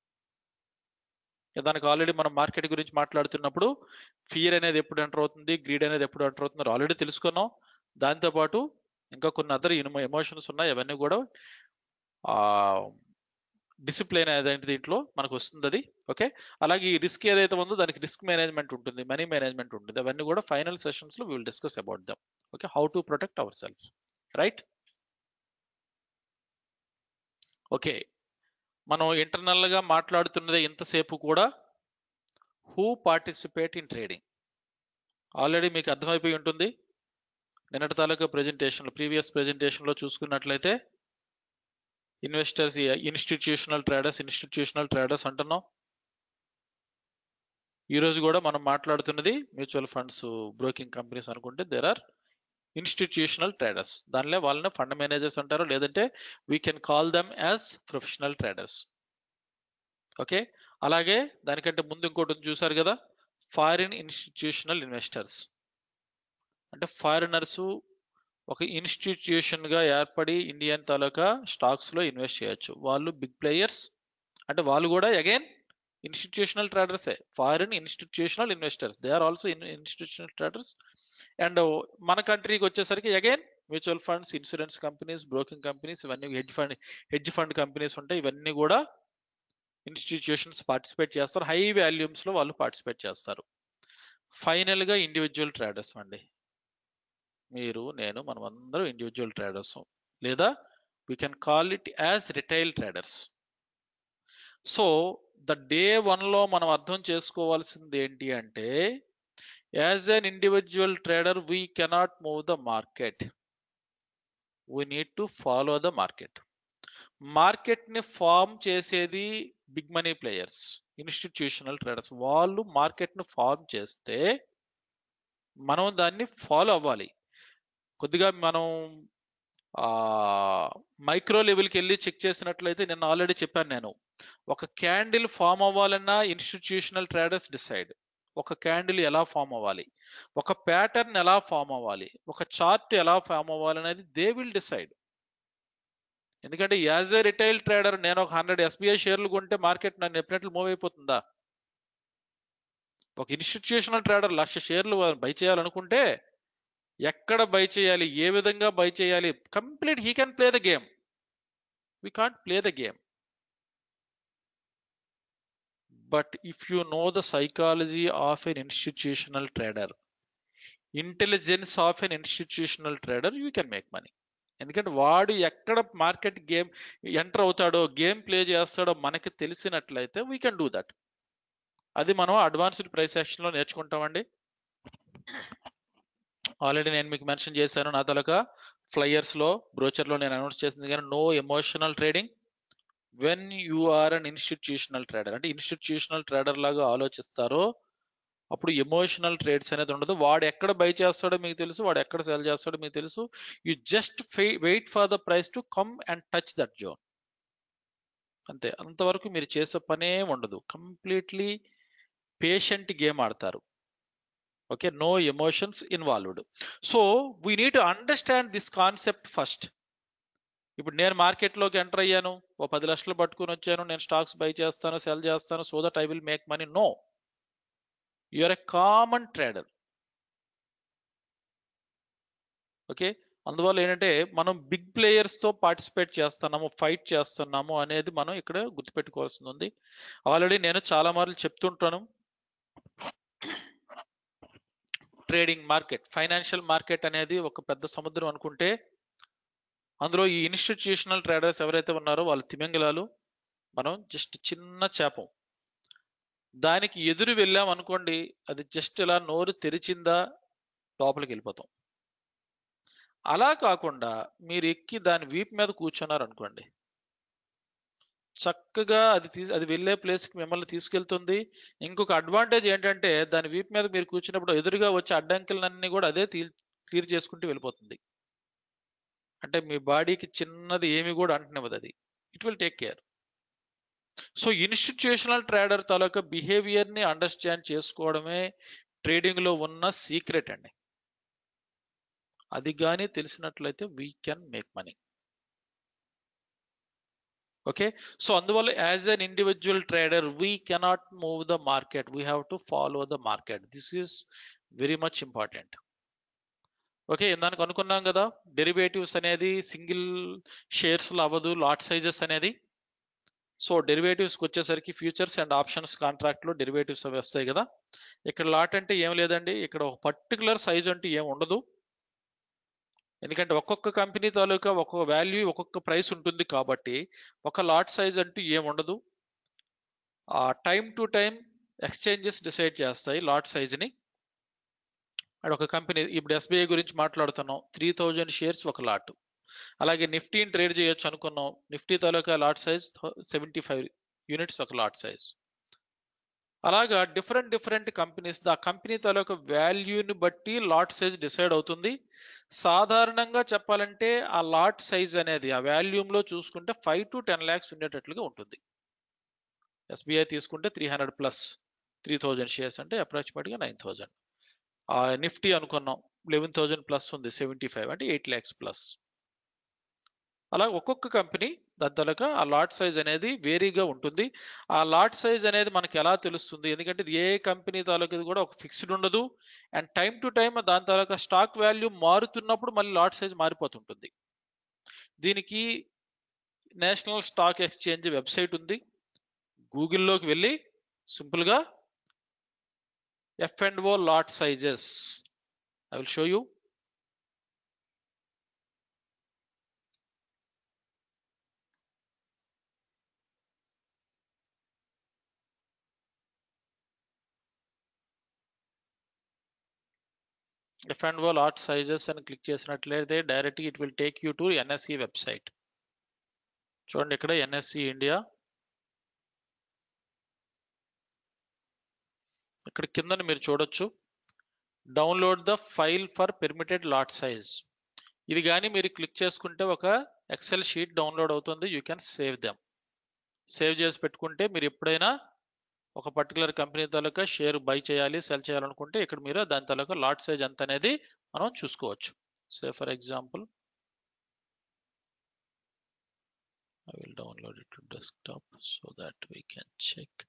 Speaker 2: దానికి ఆల్రెడీ మనం మార్కెట్ గురించి మాట్లాడుతున్నప్పుడు ఫియర్ అనేది ఎప్పుడు ఎంటర్ అవుతుంది గ్రీడ్ అనేది ఎప్పుడు ఎంటర్ అవుతుంది ఆల్రెడీ తెలుసుకున్నాం దాంతోపాటు ఇంకా కొన్ని అదర్ ఎమోషన్స్ ఉన్నాయి అవన్నీ కూడా డిసిప్లిన్ అనేది దీంట్లో మనకు వస్తుంది అది ఓకే అలాగే ఈ రిస్క్ ఏదైతే ఉందో దానికి రిస్క్ మేనేజ్మెంట్ ఉంటుంది మనీ మేనేజ్మెంట్ ఉంటుంది అవన్నీ కూడా ఫైనల్ సెషన్స్ లో will discuss about them okay how to protect our self right okay మనం ఇంటర్నల్ గా మాట్లాడుతున్నదే ఇంతసేపు కూడా who participate in trading already మీకు అర్థమైపోయి ఉంటుంది నిన్నటి తాలూకా ప్రెజెంటేషన్లో ప్రీవియస్ ప్రెజెంటేషన్లో చూసుకున్నట్లయితే investors institutional traders institutional traders అంటున్నాం ఈ రోజు కూడా మనం మాట్లాడుతున్నది మ్యూచువల్ ఫండ్స్ బ్రోకింగ్ కంపెనీస్ అనుకుంటే దేర్ ఆర్ ఇన్స్టిట్యూషనల్ ట్రేడర్స్ దానిలో వాళ్ళని ఫండ్ మేనేజర్స్ అంటారు లేదంటే we can call them as professional traders okay అలాగే దానికంటే ముందు ఇంకోటి ఉంది చూసారు కదా ఫారిన్ ఇన్స్టిట్యూషనల్ ఇన్వెస్టర్స్ అంటే ఫారినర్స్ ఒక ఇన్స్టిట్యూషన్ గా ఏర్పడి ఇండియన్ తాలూకా స్టాక్స్ లో ఇన్వెస్ట్ చేయొచ్చు వాళ్ళు బిగ్ ప్లేయర్స్ అంటే వాళ్ళు కూడా అగైన్ ఇన్స్టిట్యూషనల్ ట్రేడర్సే foreign institutional investors they are also institutional traders and మన కంట్రీకి వచ్చేసరికి again mutual funds insurance companies broking companies ఇవన్నీ hedge fund hedge fund companies ఉంటాయి ఇవన్నీ కూడా ఇన్స్టిట్యూషన్స్ పార్టిసిపేట్ చేస్తారు హై వాల్యూమ్స్ లో వాళ్ళు పార్టిసిపేట్ చేస్తారు ఫైనల్ గా ఇండివిజువల్ ట్రేడర్స్ అండి మీరు నేను మనం అందరం ఇండివిజువల్ ట్రేడర్స్ లేదా we can call it as retail traders so the day వన్లో మనం అర్థం చేసుకోవాల్సింది ఏంటి అంటే as an individual trader we cannot move the market we need to follow the market మార్కెట్ని ఫామ్ చేసేది big money players institutional traders వాళ్ళు మార్కెట్ను ఫామ్ చేస్తే మనం దాన్ని ఫాలో అవ్వాలి కొద్దిగా మనం మైక్రో లెవెల్కి వెళ్ళి చెక్ చేసినట్లయితే నేను ఆల్రెడీ చెప్పాను నేను ఒక క్యాండిల్ ఫామ్ అవ్వాలన్నా ఇన్స్టిట్యూషనల్ ట్రేడర్స్ డిసైడ్ ఒక క్యాండిల్ ఎలా ఫామ్ అవ్వాలి ఒక ప్యాటర్న్ ఎలా ఫామ్ అవ్వాలి ఒక చార్ట్ ఎలా ఫామ్ అవ్వాలి అనేది దే విల్ డిసైడ్ ఎందుకంటే యాజ్ ఏ రిటైల్ ట్రేడర్ నేను ఒక హండ్రెడ్ ఎస్బీఐ షేర్లు కొంటే మార్కెట్ నన్ను చెప్పినట్లు మూవ్ అయిపోతుందా ఒక ఇన్స్టిట్యూషనల్ ట్రేడర్ లక్ష షేర్లు బై చేయాలనుకుంటే ఎక్కడ బై చేయాలి ఏ విధంగా బై చేయాలి complete he can play the game we can't play the game but if you know the psychology of an institutional trader intelligence of an institutional trader you can make money ఎందుకంటే వాడు ఎక్కడ market game enter అవుతాడో game play చేస్తాడో మనకి తెలిసినట్లయితే we can do that అది మనం advanced price యాక్షన్లో నేర్చుకుంటామండి ఆల్రెడీ నేను మీకు మెన్షన్ చేశాను నా తలక ఫ్లయర్స్ లో బ్రోచర్ లో నేను అనౌన్స్ చేసింది కానీ no emotional trading when you are an institutional trader అంటే ఇన్స్టిట్యూషనల్ ట్రేడర్ లాగా ఆలోచిస్తారో అప్పుడు ఎమోషనల్ ట్రేడ్స్ అనేది ఉండదు వాడు ఎక్కడ బై చేస్తాడో మీకు తెలుసు వాడు ఎక్కడ సెల్ చేస్తాడో మీకు తెలుసు you just wait for the price to come and touch that zone అంతే అంతవరకు మీరు చేసే పనే ఉండదు కంప్లీట్లీ పేషెంట్ గేమ్ ఆడతారు okay no emotions involved so we need to understand this concept first ఇప్పుడు నేను మార్కెట్లోకి ఎంటర్ అయ్యాను ఓ పది లక్షలు పట్టుకుని వచ్చాను నేను స్టాక్స్ బై చేస్తాను సెల్ చేస్తాను so that I will make money no you're a common trader okay అందువల్ల ఏంటంటే మనం బిగ్ ప్లేయర్స్ తో పార్టిసిపేట్ చేస్తున్నాము ఫైట్ చేస్తున్నాము అనేది మనం ఇక్కడ గుర్తుపెట్టుకోవాల్సింది ఉంది ఆల్రెడీ నేను చాలా మార్లు చెప్తుంటాను ట్రేడింగ్ మార్కెట్ ఫైనాన్షియల్ మార్కెట్ అనేది ఒక పెద్ద సముద్రం అనుకుంటే అందులో ఈ ఇన్స్టిట్యూషనల్ ట్రేడర్స్ ఎవరైతే ఉన్నారో వాళ్ళు తిమింగలాలు మనం జస్ట్ చిన్న చేపం దానికి ఎదురు వెళ్ళాం అనుకోండి అది జస్ట్ ఇలా నోరు తెరిచిందా లోపలికి వెళ్ళిపోతాం అలా కాకుండా మీరు ఎక్కి దాని వీపు మీద కూర్చున్నారు అనుకోండి చక్కగా అది తీసి అది వెళ్ళే ప్లేస్కి మిమ్మల్ని తీసుకెళ్తుంది ఇంకొక అడ్వాంటేజ్ ఏంటంటే దాని వీపు మీద మీరు కూర్చున్నప్పుడు ఎదురుగా వచ్చే అడ్డంకులన్నీ కూడా అదే క్లియర్ చేసుకుంటూ వెళ్ళిపోతుంది అంటే మీ బాడీకి చిన్నది ఏమి కూడా అంటనివ్వదు అది it will take care so institutional trader తాలూకా బిహేవియర్ ని అండర్స్టాండ్ చేసుకోవడమే ట్రేడింగ్ లో ఉన్న సీక్రెట్ అండి అది కానీ తెలిసినట్లయితే we can make money okay so అందువల్ల as an individual trader we cannot move the market we have to follow the market this is very much important okay ఇందానికి అనుకున్నాం కదా డెరివేటివ్స్ అనేది సింగిల్ షేర్స్ లో అవ్వదు లాట్ సైజెస్ అనేది so డెరివేటివ్స్కి వచ్చేసరికి ఫ్యూచర్స్ అండ్ ఆప్షన్స్ కాంట్రాక్ట్ లో డెరివేటివ్స్ అవి వస్తాయి కదా ఇక్కడ లాట్ అంటే ఏం లేదండి ఇక్కడ ఒక పర్టికులర్ సైజ్ అంటూ ఏం ఉండదు ఎందుకంటే ఒక్కొక్క కంపెనీ తాలూకా ఒక్కొక్క వాల్యూ ఒక్కొక్క ప్రైస్ ఉంటుంది కాబట్టి ఒక లాట్ సైజ్ అంటూ ఏం ఉండదు ఆ time to time exchanges decide చేస్తాయి లాట్ సైజ్ని అండ్ ఒక కంపెనీ ఇప్పుడు ఎస్బీఐ గురించి మాట్లాడుతున్నాం త్రీ థౌజండ్ షేర్స్ ఒక లాట్ అలాగే నిఫ్టీని ట్రేడ్ చేయొచ్చు అనుకున్నాం నిఫ్టీ తాలూకా lot size seventy five units ఒక లాట్ సైజ్ అలాగా డిఫరెంట్ డిఫరెంట్ కంపెనీస్ ఆ కంపెనీ తాలూకా వాల్యూని బట్టి లాట్ సైజ్ డిసైడ్ అవుతుంది సాధారణంగా చెప్పాలంటే ఆ లాట్ సైజ్ అనేది ఆ వాల్యూమ్ లో చూసుకుంటే ఫైవ్ టు టెన్ ల్యాక్స్ ఉండేటట్లుగా ఉంటుంది ఎస్బీఐ తీసుకుంటే three hundred plus three thousand shares అంటే అప్రాక్సిమేట్గా నైన్ థౌజండ్ నిఫ్టీ అనుకున్నాం లెవెన్ థౌజండ్ ప్లస్ ఉంది సెవెంటీ ఫైవ్ అంటే ఎయిట్ ల్యాక్స్ ప్లస్ అలా ఒక్కొక్క కంపెనీ దాని తలక ఆ లాట్ సైజ్ అనేది వేరీగా ఉంటుంది ఆ లాట్ సైజ్ అనేది మనకి ఎలా తెలుస్తుంది ఎందుకంటే ఇది ఏ కంపెనీ తాలూకా కూడా ఒక ఫిక్స్డ్ ఉండదు అండ్ టైం టు టైం దాని తాలూకా స్టాక్ వాల్యూ మారుతున్నప్పుడు మళ్ళీ లాట్ సైజ్ మారిపోతుంటుంది దీనికి నేషనల్ స్టాక్ ఎక్స్చేంజ్ వెబ్సైట్ ఉంది గూగుల్లోకి వెళ్ళి సింపుల్గా F and O lot sizes I will show you F and O lot sizes అని క్లిక్ చేసినట్లయితే direct it will take you to NSC website చూడండి ఇక్కడ ఎన్ఎస్సి ఇండియా ఇక్కడ కింద మీరు చూడొచ్చు download the file for permitted lot size ఇది కానీ మీరు క్లిక్ చేసుకుంటే ఒక ఎక్సెల్ షీట్ డౌన్లోడ్ అవుతుంది you can save them save చేసి పెట్టుకుంటే మీరు ఎప్పుడైనా ఒక పర్టికులర్ కంపెనీ తాలూకా షేర్ బై చేయాలి సెల్ చేయాలనుకుంటే ఇక్కడ మీరు దాని తాలూకా లాట్ సైజ్ ఎంత అనేది మనం చూసుకోవచ్చు say for example I will download it to desktop so that we can check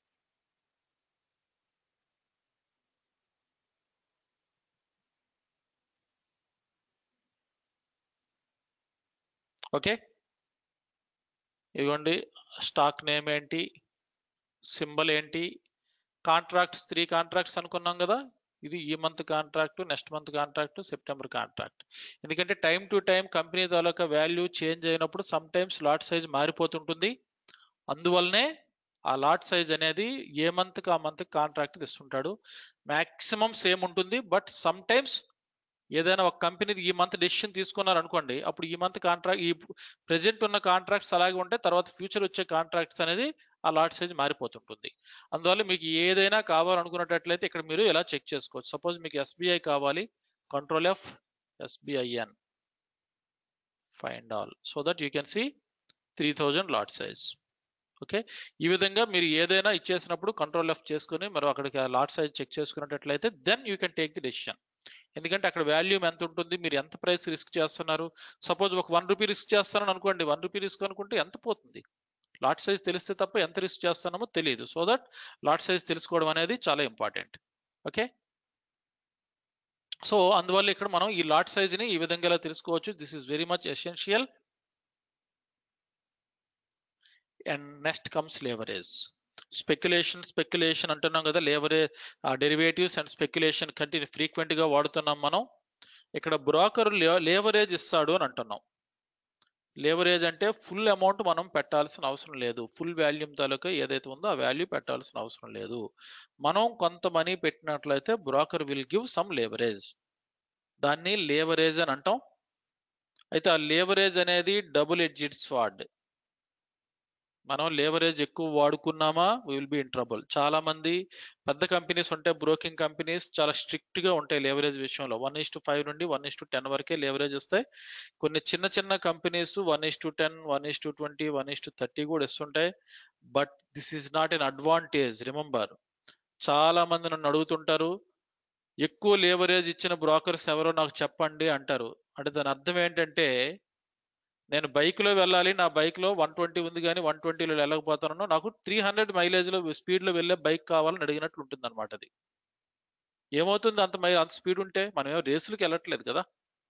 Speaker 2: okay ఇదిగోండి స్టాక్ నేమ్ ఏంటి సింబల్ ఏంటి కాంట్రాక్ట్స్ త్రీ కాంట్రాక్ట్స్ అనుకున్నాం కదా ఇది ఈ month contract next month contract September contract ఎందుకంటే టైం టు టైం కంపెనీ తాలూకా value change అయినప్పుడు సమ్ టైమ్స్ లాట్ సైజ్ మారిపోతుంటుంది అందువల్లనే ఆ లాట్ సైజ్ అనేది ఏ మంత్ ఆ మంత్ కాంట్రాక్ట్ తెస్తుంటాడు మాక్సిమం సేమ్ ఉంటుంది బట్ సమ్ టైమ్స్ ఏదైనా ఒక కంపెనీ ఈ మంత్ డెసిషన్ తీసుకున్నారు అనుకోండి అప్పుడు ఈ మంత్ కాంట్రాక్ట్ ఈ ప్రెజెంట్ ఉన్న కాంట్రాక్ట్స్ అలాగే ఉంటే తర్వాత ఫ్యూచర్ వచ్చే కాంట్రాక్ట్స్ అనేది ఆ లాట్ సైజ్ మారిపోతుంటుంది అందువల్ల మీకు ఏదైనా కావాలనుకున్నట్లయితే ఇక్కడ మీరు ఎలా చెక్ చేసుకోవచ్చు సపోజ్ మీకు ఎస్బీఐ కావాలి control F SBIN find all so that you can see three thousand lot size okay ఈ విధంగా మీరు ఏదైనా ఇచ్చేసినప్పుడు కంట్రోల్ ఎఫ్ చేసుకుని మరి అక్కడికి లాట్ సైజ్ చెక్ చేసుకున్నట్లయితే then you can take the decision ఎందుకంటే అక్కడ వాల్యూమ్ ఎంత ఉంటుంది మీరు ఎంత ప్రైస్ రిస్క్ చేస్తున్నారు సపోజ్ ఒక వన్ రూపీ రిస్క్ చేస్తానని అనుకోండి వన్ రూపీ రిస్క్ అనుకుంటే ఎంత పోతుంది లాట్ సైజ్ తెలిస్తే తప్ప ఎంత రిస్క్ చేస్తున్నామో తెలియదు సో దట్ లాట్ సైజ్ తెలుసుకోవడం అనేది చాలా ఇంపార్టెంట్ ఓకే సో అందువల్ల ఇక్కడ మనం ఈ లాట్ సైజ్ ని ఈ విధంగా ఇలా తెలుసుకోవచ్చు this is very much essential and next comes leverage speculation speculation అంటున్నాం కదా leverage derivatives and speculation continue frequent గా వాడుతున్నాం మనం ఇక్కడ బ్రోకర్ లేవరేజ్ ఇస్తాడు అని అంటున్నాం లేవరేజ్ అంటే ఫుల్ అమౌంట్ మనం పెట్టాల్సిన అవసరం లేదు ఫుల్ వాల్యూమ్ తాలూకా ఏదైతే ఉందో ఆ వాల్యూ పెట్టాల్సిన అవసరం లేదు మనం కొంత మనీ పెట్టినట్లయితే broker will give some leverage దాన్ని లేవరేజ్ అని అంటాం అయితే ఆ లేవరేజ్ అనేది డబుల్ ఎడ్జిడ్ స్వాడ్ మనం లేవరేజ్ ఎక్కువ వాడుకున్నామా విల్ బి ఇన్ ట్రబుల్ చాలా మంది పెద్ద కంపెనీస్ ఉంటాయి బ్రోకింగ్ కంపెనీస్ చాలా స్ట్రిక్ట్ గా ఉంటాయి లేవరేజ్ విషయంలో వన్ ఇస్ టు ఫైవ్ నుండి వన్ ఇస్ టు టెన్ వరకే లేవరేజ్ వస్తాయి కొన్ని చిన్న చిన్న companies one is to ten one is to twenty one is to thirty కూడా ఇస్తుంటాయి but this is not an advantage remember చాలా మంది నన్ను అడుగుతుంటారు ఎక్కువ లేవరేజ్ ఇచ్చిన బ్రోకర్స్ ఎవరో నాకు చెప్పండి అంటారు అంటే దాని అర్థం ఏంటంటే నేను బైక్ లో వెళ్ళాలి నా బైక్ లో వన్ ట్వంటీ ఉంది కానీ వన్ ట్వంటీలో వెళ్ళకపోతాను నాకు త్రీ హండ్రెడ్ మైలేజ్ లో స్పీడ్ లో వెళ్ళే బైక్ కావాలని అడిగినట్లు ఉంటుంది అనమాట అది ఏమవుతుంది అంత మై అంత స్పీడ్ ఉంటే మనం ఏమో రేసులకు వెళ్ళట్లేదు కదా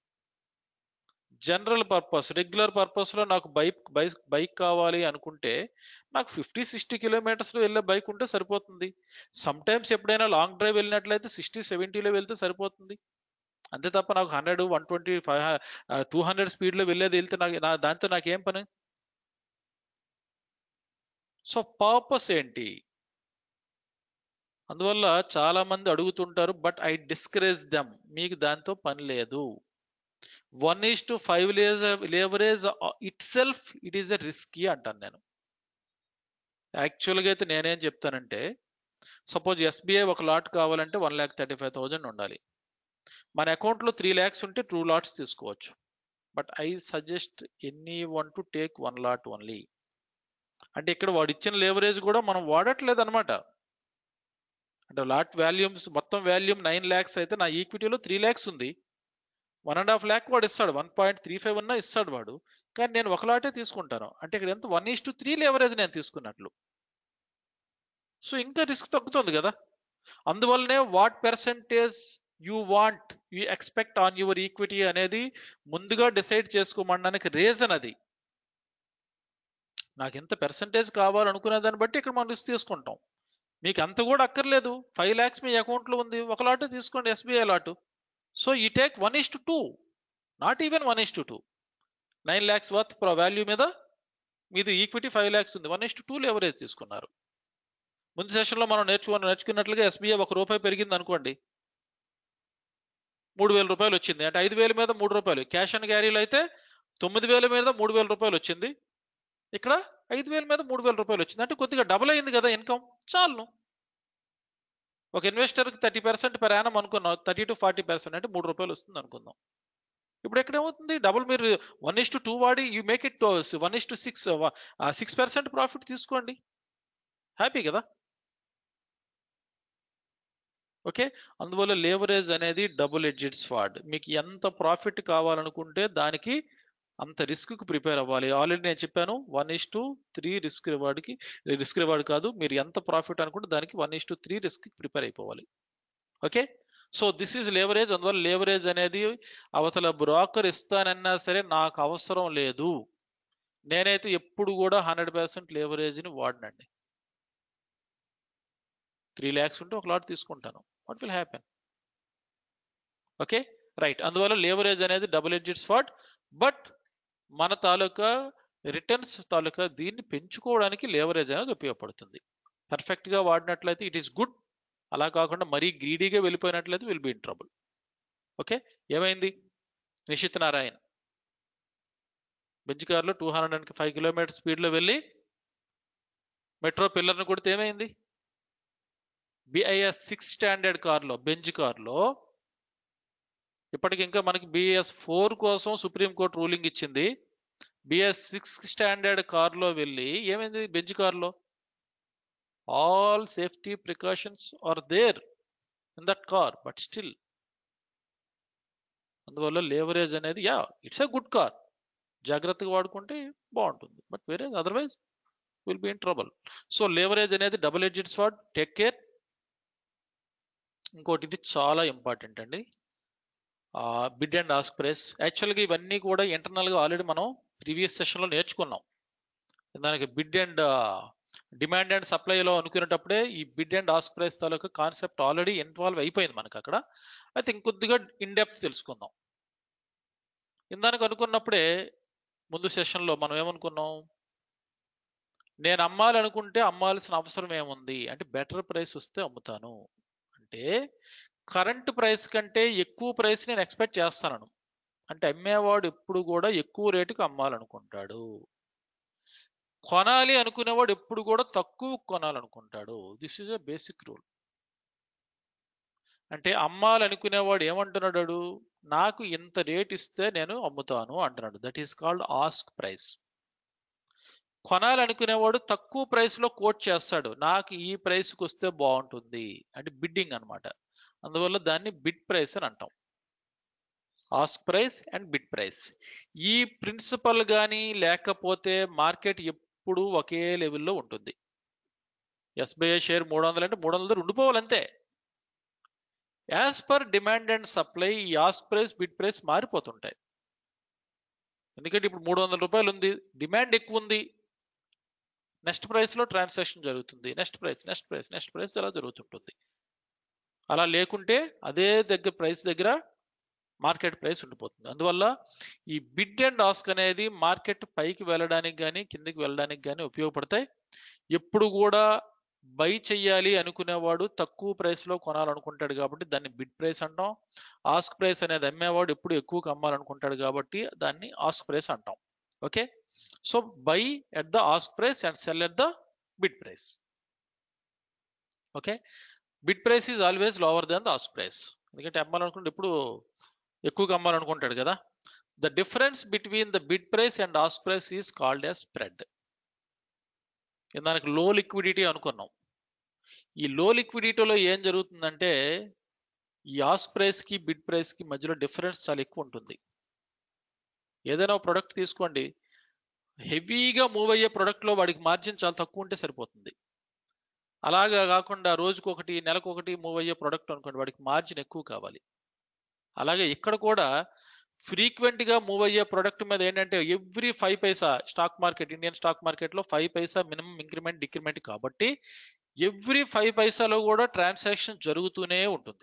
Speaker 2: జనరల్ పర్పస్ రెగ్యులర్ పర్పస్ లో నాకు బైక్ బైక్ బైక్ కావాలి అనుకుంటే నాకు ఫిఫ్టీ సిక్స్టీ కిలోమీటర్స్ లో వెళ్ళే బైక్ ఉంటే సరిపోతుంది సమ్ టైమ్స్ ఎప్పుడైనా లాంగ్ డ్రైవ్ వెళ్ళినట్లయితే సిక్స్టీ సెవెంటీలో వెళ్తే సరిపోతుంది అంతే తప్ప నాకు hundred one twenty five two hundred స్పీడ్లో వెళ్ళేది వెళ్తే నాకు నా దాంతో నాకేం పని సో పర్పస్ ఏంటి అందువల్ల చాలా మంది అడుగుతుంటారు బట్ ఐ డిస్కరేజ్ దెమ్ మీకు దాంతో పని లేదు one is to five leverage itself it is a risky అంటాను నేను యాక్చువల్గా అయితే నేనేం చెప్తానంటే సపోజ్ ఎస్బీఐ ఒక లాట్ కావాలంటే one lakh thirty five thousand ఉండాలి మన అకౌంట్లో త్రీ ల్యాక్స్ ఉంటే టూ లాట్స్ తీసుకోవచ్చు but I suggest any one to take one lot only అంటే ఇక్కడ వాడు ఇచ్చిన లేవరేజ్ కూడా మనం వాడట్లేదు అనమాట అంటే లాట్ వాల్యూమ్స్ మొత్తం వాల్యూమ్ నైన్ ల్యాక్స్ అయితే నా ఈక్విటీలో త్రీ ల్యాక్స్ ఉంది వన్ అండ్ హాఫ్ ల్యాక్ వాడు ఇస్తాడు వన్ పాయింట్ త్రీ ఫైవ్ ఉన్నా ఇస్తాడు వాడు కానీ నేను ఒక లాటే తీసుకుంటాను అంటే ఇక్కడ ఎంత one is to three leverage నేను తీసుకున్నట్లు సో ఇంకా రిస్క్ తగ్గుతుంది కదా అందువల్లనే what percentage you want you expect on your equity అనేది ముందుగా డిసైడ్ చేసుకోమనడానికి రీజన్ అది నాకు ఎంత పర్సంటేజ్ కావాలనుకునే దాన్ని బట్టి ఇక్కడ మనం రిస్క్ తీసుకుంటాం మీకు అంత కూడా అక్కర్లేదు ఫైవ్ ల్యాక్స్ మీ అకౌంట్లో ఉంది ఒక లాటు తీసుకోండి ఎస్బీఐ లాటు సో ఈ take one is to two not even one is to two nine lakhs worth value మీద మీది ఈక్విటీ ఫైవ్ ల్యాక్స్ ఉంది one is to two leverage తీసుకున్నారు ముందు సెషన్లో మనం నేర్చుకున్న నేర్చుకున్నట్లుగా ఎస్బీఐ ఒక రూపాయి పెరిగింది అనుకోండి మూడు వేల రూపాయలు వచ్చింది అంటే ఐదు వేల మీద మూడు రూపాయలు క్యాష్ అండ్ క్యారీలో అయితే తొమ్మిది వేల మీద మూడు వేల రూపాయలు వచ్చింది ఇక్కడ ఐదు వేల మీద మూడు వేల రూపాయలు వచ్చింది అంటే కొద్దిగా డబుల్ అయింది కదా ఇన్కమ్ చాలు ఒక ఇన్వెస్టర్కి థర్టీ పర్సెంట్ పెర్ యానం అనుకున్నాం థర్టీ టు ఫార్టీ పర్సెంట్ అంటే మూడు రూపాయలు వస్తుంది అనుకుందాం ఇప్పుడు ఎక్కడ ఏమవుతుంది డబుల్ మీరు వన్ ఇస్ టు టూ వాడి you make it one is to six six percent profit తీసుకోండి హ్యాపీ కదా ఓకే అందువల్ల లేవరేజ్ అనేది డబుల్ ఎడ్జిడ్ స్వాడ్ మీకు ఎంత ప్రాఫిట్ కావాలనుకుంటే దానికి అంత రిస్క్ కు ప్రిపేర్ అవ్వాలి ఆల్రెడీ నేను చెప్పాను one is to three risk రివార్డ్కి రిస్క్ రివార్డ్ కాదు మీరు ఎంత ప్రాఫిట్ అనుకుంటే దానికి one is to three risk prepare అయిపోవాలి okay so this is leverage అందువల్ల లేవరేజ్ అనేది అవతల బ్రోకర్ ఇస్తానన్నా సరే నాకు అవసరం లేదు నేనైతే ఎప్పుడు కూడా హండ్రెడ్ పర్సెంట్ లేవరేజ్ని వాడినండి త్రీ ల్యాక్స్ ఉంటే ఒక లాట్ తీసుకుంటాను what will happen okay right అందువల్ల లేవరేజ్ అనేది డబుల్ ఎడ్జిట్ స్పాట్ బట్ మన తాలూకా రిటర్న్స్ తాలూకా దీన్ని పెంచుకోవడానికి లేవరేజ్ అనేది ఉపయోగపడుతుంది పర్ఫెక్ట్గా వాడినట్లయితే ఇట్ ఈస్ గుడ్ అలా కాకుండా మరీ గ్రీడీగా వెళ్ళిపోయినట్లయితే will be in trouble okay ఏమైంది నిషిత్ నారాయణ్ బెంచ్ కార్లో two hundred and five kilometre స్పీడ్లో వెళ్ళి మెట్రో పిల్లర్ని కొడితే ఏమైంది బిఐఎస్ సిక్స్ స్టాండర్డ్ కార్లో బెంచ్ కార్లో ఇప్పటికి ఇంకా మనకి బిఎస్ ఫోర్ కోసం సుప్రీంకోర్టు రూలింగ్ ఇచ్చింది బిఎస్ సిక్స్ స్టాండర్డ్ కార్లో వెళ్ళి ఏమైంది బెంచ్ కార్లో all safety precautions are there in that car but still అందువల్ల లేవరేజ్ అనేది yeah it's a good car జాగ్రత్తగా వాడుకుంటే బాగుంటుంది బట్ వేరే otherwise will be in trouble so leverage అనేది double edged sword take care ఇంకోటి ఇది చాలా ఇంపార్టెంట్ అండి బిడ్ అండ్ ఆస్క్ ప్రైస్ యాక్చువల్గా ఇవన్నీ కూడా ఇంటర్నల్గా ఆల్రెడీ మనం ప్రీవియస్ సెషన్లో నేర్చుకున్నాం దానికి బిడ్ అండ్ డిమాండ్ అండ్ సప్లైలో అనుకునేటప్పుడే ఈ బిడ్ అండ్ ఆస్క్ ప్రైస్ తాలూకా కాన్సెప్ట్ ఆల్రెడీ ఇన్వాల్వ్ అయిపోయింది మనకు అక్కడ అయితే ఇంకొద్దిగా ఇన్ డెప్త్ తెలుసుకుందాం ఇందానికి అనుకున్నప్పుడే ముందు సెషన్లో మనం ఏమనుకున్నాం నేను అమ్మాలనుకుంటే అమ్మాల్సిన అవసరం ఏముంది అంటే బెటర్ ప్రైస్ వస్తే అమ్ముతాను అంటే కరెంట్ ప్రైస్ కంటే ఎక్కువ ప్రైస్ నేను ఎక్స్పెక్ట్ చేస్తాను అంటే అమ్మేవాడు ఎప్పుడు కూడా ఎక్కువ రేటుకి అమ్మాలనుకుంటాడు కొనాలి అనుకునేవాడు ఎప్పుడు కూడా తక్కువ కొనాలనుకుంటాడు this is a basic rule అంటే అమ్మాలనుకునేవాడు ఏమంటున్నాడు నాకు ఇంత రేట్ ఇస్తే నేను అమ్ముతాను అంటున్నాడు that is called ask price కొనాలనుకునేవాడు తక్కువ ప్రైస్ లో కోట్ చేస్తాడు నాకు ఈ ప్రైస్కి వస్తే బాగుంటుంది అంటే బిడ్డింగ్ అన్నమాట అందువల్ల దాన్ని బిడ్ ప్రైస్ అని అంటాం ask price and bid price ఈ ప్రిన్సిపల్ కానీ లేకపోతే మార్కెట్ ఎప్పుడు ఒకే లెవెల్లో ఉంటుంది ఎస్బీఐ షేర్ మూడు వందలు అంటే మూడు వందల ఉండిపోవాలి అంతే as per demand and supply ఈ ఆస్క్ ప్రైస్ బిడ్ ప్రైస్ మారిపోతుంటాయి ఎందుకంటే ఇప్పుడు మూడు వందల రూపాయలు ఉంది డిమాండ్ ఎక్కువ ఉంది నెక్స్ట్ ప్రైస్ లో ట్రాన్సాక్షన్ జరుగుతుంది next price next price next price అలా జరుగుతుంటుంది అలా లేకుంటే అదే దగ్గర ప్రైస్ దగ్గర మార్కెట్ ప్రైస్ ఉండిపోతుంది అందువల్ల ఈ బిడ్ అండ్ ఆస్క్ అనేది మార్కెట్ పైకి వెళ్ళడానికి కానీ కిందికి వెళ్ళడానికి కానీ ఉపయోగపడతాయి ఎప్పుడు కూడా బై చెయ్యాలి అనుకునేవాడు తక్కువ ప్రైస్ లో కొనాలనుకుంటాడు కాబట్టి దాన్ని బిడ్ ప్రైస్ అంటాం ఆస్క్ ప్రైస్ అనేది అమ్మేవాడు ఎప్పుడు ఎక్కువగా అమ్మాలనుకుంటాడు కాబట్టి దాన్ని ఆస్క్ ప్రైస్ అంటాం okay so buy at the ask price and sell at the bid price okay bid price is always lower than the ask price ఎందుకంటే అమ్మాలనుకుంటే ఎప్పుడు ఎక్కువగా అమ్మాలనుకుంటాడు కదా the difference between the bid price and ask price is called as spread దానికి లో liquidity అనుకున్నాం ఈ లో లిక్విడిటీలో ఏం జరుగుతుందంటే ఈ ఆస్క్ ప్రైస్ కి బిడ్ ప్రైస్ కి మధ్యలో డిఫరెన్స్ చాలా ఎక్కువ ఉంటుంది ఏదైనా ఒక ప్రొడక్ట్ తీసుకోండి హెవీగా మూవ్ అయ్యే product లో వాడికి మార్జిన్ చాలా తక్కువ ఉంటే సరిపోతుంది అలాగా కాకుండా రోజుకొకటి నెలకొకటి మూవ్ అయ్యే ప్రోడక్ట్ అనుకోండి వాడికి మార్జిన్ ఎక్కువ కావాలి అలాగే ఇక్కడ కూడా ఫ్రీక్వెంట్ గా మూవ్ అయ్యే ప్రొడక్ట్ మీద ఏంటంటే every five paisa stock market Indian stock market లో five paisa minimum increment decrement కాబట్టి ఎవ్రీ ఫైవ్ పైసాలో కూడా ట్రాన్సాక్షన్ జరుగుతూనే ఉంటుంది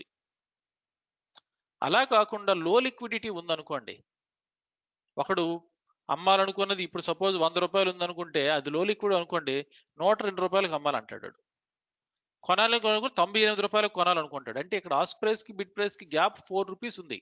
Speaker 2: అలా కాకుండా లో లిక్విడిటీ ఉందనుకోండి ఒకడు అమ్మాలనుకున్నది ఇప్పుడు సపోజ్ వంద రూపాయలు ఉందనుకుంటే అది లో లిక్విడ్ అనుకోండి నూట రెండు రూపాయలకు అమ్మాలంటాడు కొనాలనుకున్న తొంభై ఎనిమిది రూపాయలకు కొనాలనుకుంటాడు అంటే ఇక్కడ ఆస్ ప్రైస్ కి బిడ్ ప్రైస్ కి గ్యాప్ ఫోర్ రూపీస్ ఉంది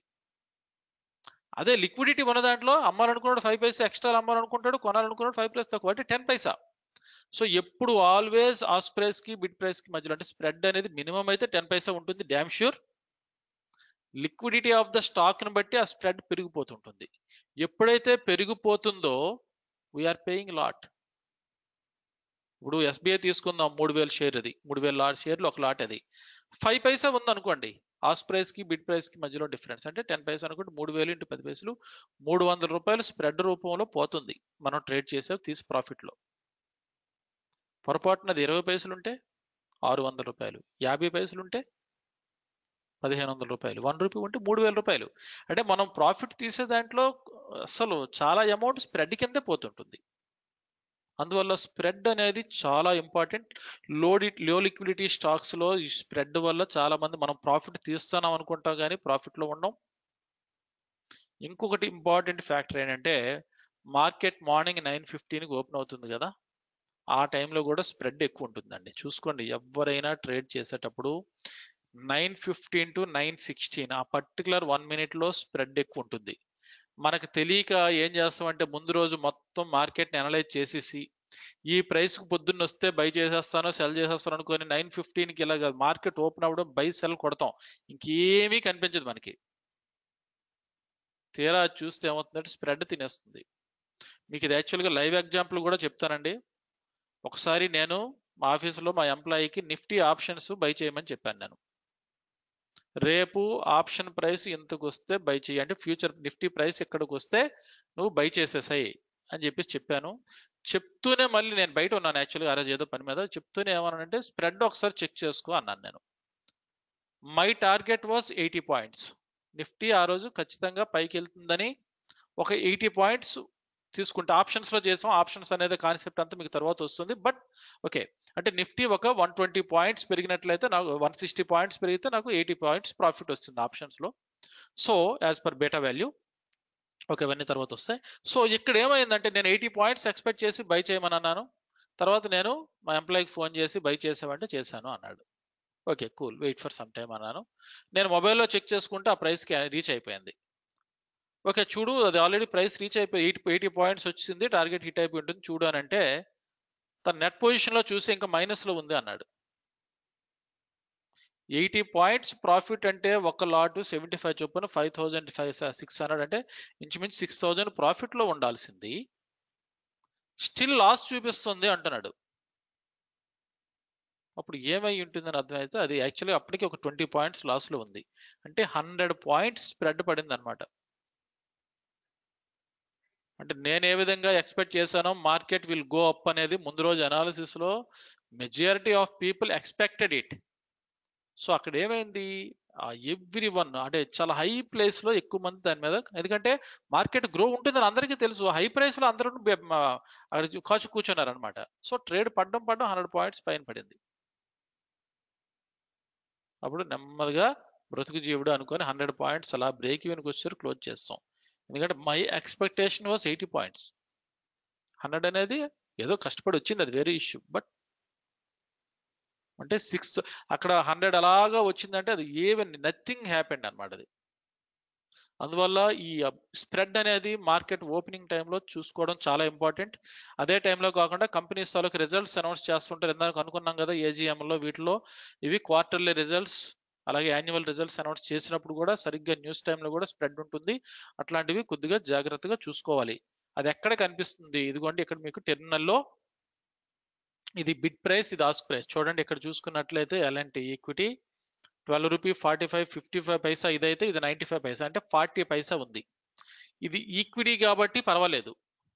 Speaker 2: అదే లిక్విడిటీ ఉన్న దాంట్లో అమ్మాలనుకున్నాడు ఫైవ్ పైసా ఎక్స్ట్రా అమ్మాలనుకుంటాడు కొనాలనుకున్నాడు ఫైవ్ ప్రైస్ తక్కువ అంటే టెన్ పైసా సో ఎప్పుడు ఆల్వేస్ ఆస్ ప్రైస్ కి బిడ్ ప్రైస్ కి మధ్యలో అంటే స్ప్రెడ్ అనేది మినిమం అయితే టెన్ పైసా ఉంటుంది damn sure liquidity of the stock ని బట్టి ఆ స్ప్రెడ్ పెరిగిపోతుంటుంది ఎప్పుడైతే పెరిగిపోతుందో వీఆర్ పేయింగ్ లాట్ ఇప్పుడు ఎస్బీఐ తీసుకుందాం మూడు వేల షేర్ అది మూడు వేల లాట్ షేర్లు ఒక లాట్ అది ఫైవ్ పైసా ఉంది అనుకోండి ఆస్ ప్రైస్ కి బిడ్ ప్రైస్ కి మధ్యలో డిఫరెన్స్ అంటే టెన్ పైసా అనుకుంటే మూడు వేలు ఇంటూ పది పైసలు మూడు వందల రూపాయలు స్ప్రెడ్ రూపంలో పోతుంది మనం ట్రేడ్ చేసే తీసి ప్రాఫిట్ లో పొరపాటున అది ఇరవై పైసలు ఉంటే ఆరు వందల రూపాయలు యాభై పైసలు ఉంటే పదిహేను వందల రూపాయలు వన్ రూపీ ఉంటే మూడు వేల రూపాయలు అంటే మనం ప్రాఫిట్ తీసే దాంట్లో అసలు చాలా అమౌంట్ స్ప్రెడ్ కిందే పోతుంటుంది అందువల్ల స్ప్రెడ్ అనేది చాలా ఇంపార్టెంట్ లోడి లో లిక్విడిటీ స్టాక్స్ లో ఈ స్ప్రెడ్ వల్ల చాలా మంది మనం ప్రాఫిట్ తీస్తున్నాం అనుకుంటాం కానీ ప్రాఫిట్ లో ఉండం ఇంకొకటి ఇంపార్టెంట్ ఫ్యాక్టర్ ఏంటంటే మార్కెట్ మార్నింగ్ నైన్ ఫిఫ్టీన్కి ఓపెన్ అవుతుంది కదా ఆ టైంలో కూడా స్ప్రెడ్ ఎక్కువ ఉంటుందండి చూసుకోండి ఎవరైనా ట్రేడ్ చేసేటప్పుడు nine fifteen to nine sixteen ఆ పర్టికులర్ వన్ మినిట్లో స్ప్రెడ్ ఎక్కువ ఉంటుంది మనకు తెలియక ఏం చేస్తామంటే ముందు రోజు మొత్తం మార్కెట్ని అనలైజ్ చేసేసి ఈ ప్రైస్కి పొద్దున్న వస్తే బై చేసేస్తానో సెల్ చేసేస్తాను అనుకొని నైన్ ఫిఫ్టీన్కి ఇలాగ మార్కెట్ ఓపెన్ అవ్వడం బై సెల్ కొడతాం ఇంకేమీ కనిపించదు మనకి తీరా చూస్తే ఏమవుతుందంటే స్ప్రెడ్ తినేస్తుంది మీకు ఇది యాక్చువల్గా లైవ్ ఎగ్జాంపుల్ కూడా చెప్తానండి ఒకసారి నేను మా ఆఫీసులో మా ఎంప్లాయీకి నిఫ్టీ ఆప్షన్స్ బై చేయమని చెప్పాను నేను రేపు ఆప్షన్ ప్రైస్ ఇంతకు వస్తే బై చేయి అంటే ఫ్యూచర్ నిఫ్టీ ప్రైస్ ఇక్కడికి వస్తే నువ్వు బై చేసేసాయి అని చెప్పేసి చెప్పాను చెప్తూనే మళ్ళీ నేను బయట ఉన్నాను యాక్చువల్గా ఆ రోజు ఏదో పని మీద చెప్తూనే ఏమన్నానంటే స్ప్రెడ్ ఒకసారి చెక్ చేసుకో అన్నాను నేను my target was eighty points Nifty ఆ రోజు ఖచ్చితంగా పైకి వెళ్తుందని ఒక ఎయిటీ పాయింట్స్ తీసుకుంటే ఆప్షన్స్ లో చేసాం ఆప్షన్స్ అనేది కాన్సెప్ట్ అంతా మీకు తర్వాత వస్తుంది బట్ ఓకే అంటే నిఫ్టీ ఒక వన్ ట్వంటీ పాయింట్స్ పెరిగినట్లయితే నాకు వన్ సిక్స్టీ పాయింట్స్ పెరిగితే నాకు ఎయిటీ పాయింట్స్ ప్రాఫిట్ వస్తుంది ఆప్షన్స్ లో so as per beta value okay ఇవన్నీ తర్వాత వస్తాయి సో ఇక్కడ ఏమైందంటే నేను ఎయిటీ పాయింట్స్ ఎక్స్పెక్ట్ చేసి బై చేయమని అన్నాను తర్వాత నేను మా ఎంప్లాయీకి ఫోన్ చేసి బై చేసామంటే చేశాను అన్నాడు okay cool wait for some time అన్నాను నేను మొబైల్లో చెక్ చేసుకుంటే ఆ ప్రైస్కి రీచ్ అయిపోయింది ఓకే చూడు అది ఆల్రెడీ ప్రైస్ రీచ్ అయిపోయి ఎయిటీ ఎయిటీ పాయింట్స్ వచ్చింది టార్గెట్ హిట్ అయిపోయి ఉంటుంది చూడు అని అంటే తన నెట్ పొజిషన్లో చూసి ఇంకా మైనస్లో ఉంది అన్నాడు ఎయిటీ పాయింట్స్ ప్రాఫిట్ అంటే ఒక లాట్ సెవెంటీ ఫైవ్ చొప్పున five thousand five six hundred అంటే ఇంచుమించు సిక్స్ థౌజండ్ ప్రాఫిట్లో ఉండాల్సింది స్టిల్ లాస్ చూపిస్తుంది అంటున్నాడు అప్పుడు ఏమై ఉంటుందని అర్థమైతే అది యాక్చువల్లీ అప్పటికి ఒక ట్వంటీ పాయింట్స్ లాస్లో ఉంది అంటే హండ్రెడ్ పాయింట్స్ స్ప్రెడ్ పడింది అనమాట అంటే నేను ఏ విధంగా ఎక్స్పెక్ట్ చేశానో మార్కెట్ విల్ గో అప్ అనేది ముందు రోజు అనాలిసిస్ లో majority of people expected it so అక్కడ ఏమైంది ఎవ్రీ వన్ అంటే చాలా హై ప్లేస్ లో ఎక్కువ మంది దాని మీద ఎందుకంటే మార్కెట్ గ్రో ఉంటుందని అందరికీ తెలుసు హై ప్రైస్ లో అందరూ బె- మ- అక్కడ కాచు కూర్చున్నారు అనమాట సో ట్రేడ్ పడడం పడడం హండ్రెడ్ పాయింట్స్ పైన పడింది అప్పుడు నెమ్మదిగా బ్రతుకు జీవుడు అనుకొని హండ్రెడ్ పాయింట్స్ అలా బ్రేక్ ఈవెన్కి వచ్చారు క్లోజ్ చేస్తాం ఎందుకంటే my expectation was eighty points hundred అనేది ఏదో కష్టపడి వచ్చింది అది వేరే ఇష్యూ బట్ అంటే సిక్స్ అక్కడ హండ్రెడ్ అలాగా వచ్చిందంటే అది ఏవన్ నథింగ్ హ్యాపెండ్ అనమాట అది అందువల్ల ఈ స్ప్రెడ్ అనేది మార్కెట్ ఓపెనింగ్ టైంలో చూసుకోవడం చాలా ఇంపార్టెంట్ అదే టైంలో కాకుండా కంపెనీస్ తాలూకు రిజల్ట్స్ అనౌన్స్ చేస్తుంటారు ఇందాక అనుకున్నాం కదా AGM లో వీటిలో ఇవి క్వార్టర్లీ రిజల్ట్స్ అలాగే యాన్యువల్ రిజల్ట్స్ అనౌన్స్ చేసినప్పుడు కూడా సరిగ్గా న్యూస్ టైంలో కూడా స్ప్రెడ్ ఉంటుంది అట్లాంటివి కొద్దిగా జాగ్రత్తగా చూసుకోవాలి అది ఎక్కడ కనిపిస్తుంది ఇదిగోండి ఇక్కడ మీకు టెర్మినల్లో ఇది బిడ్ ప్రైస్ ఇది ఆస్క్ ప్రైస్ చూడండి ఇక్కడ చూసుకున్నట్లయితే ఎలాంటి equity twelve rupee forty five fifty five paisa ఇదైతే ఇది నైంటీ ఫైవ్ పైసా అంటే ఫార్టీ పైసా ఉంది ఇది ఈక్విటీ కాబట్టి పర్వాలేదు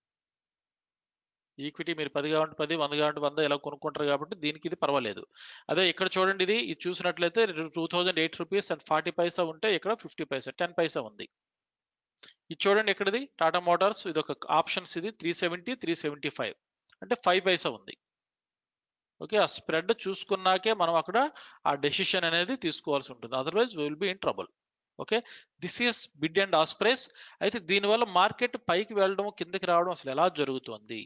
Speaker 2: ఈక్విటీ మీరు పది కావంటే పది వంద కావంటే వంద ఇలా కొనుక్కుంటారు కాబట్టి దీనికి ఇది పర్వాలేదు అదే ఇక్కడ చూడండి ఇది ఇది చూసినట్లయితే two thousand eight rupees and forty paisa ఉంటే ఇక్కడ ఫిఫ్టీ పైసా టెన్ పైసా ఉంది ఇది చూడండి ఇక్కడది టాటా మోటార్స్ ఇది ఒక ఆప్షన్స్ ఇది three seventy three seventy five అంటే ఫైవ్ పైసా ఉంది ఓకే ఆ స్ప్రెడ్ చూసుకున్నాకే మనం అక్కడ ఆ డెసిషన్ అనేది తీసుకోవాల్సి ఉంటుంది otherwise will be in trouble okay this is bid and ask price అయితే దీనివల్ల మార్కెట్ పైకి వెళ్ళడం కిందకి రావడం అసలు ఎలా జరుగుతుంది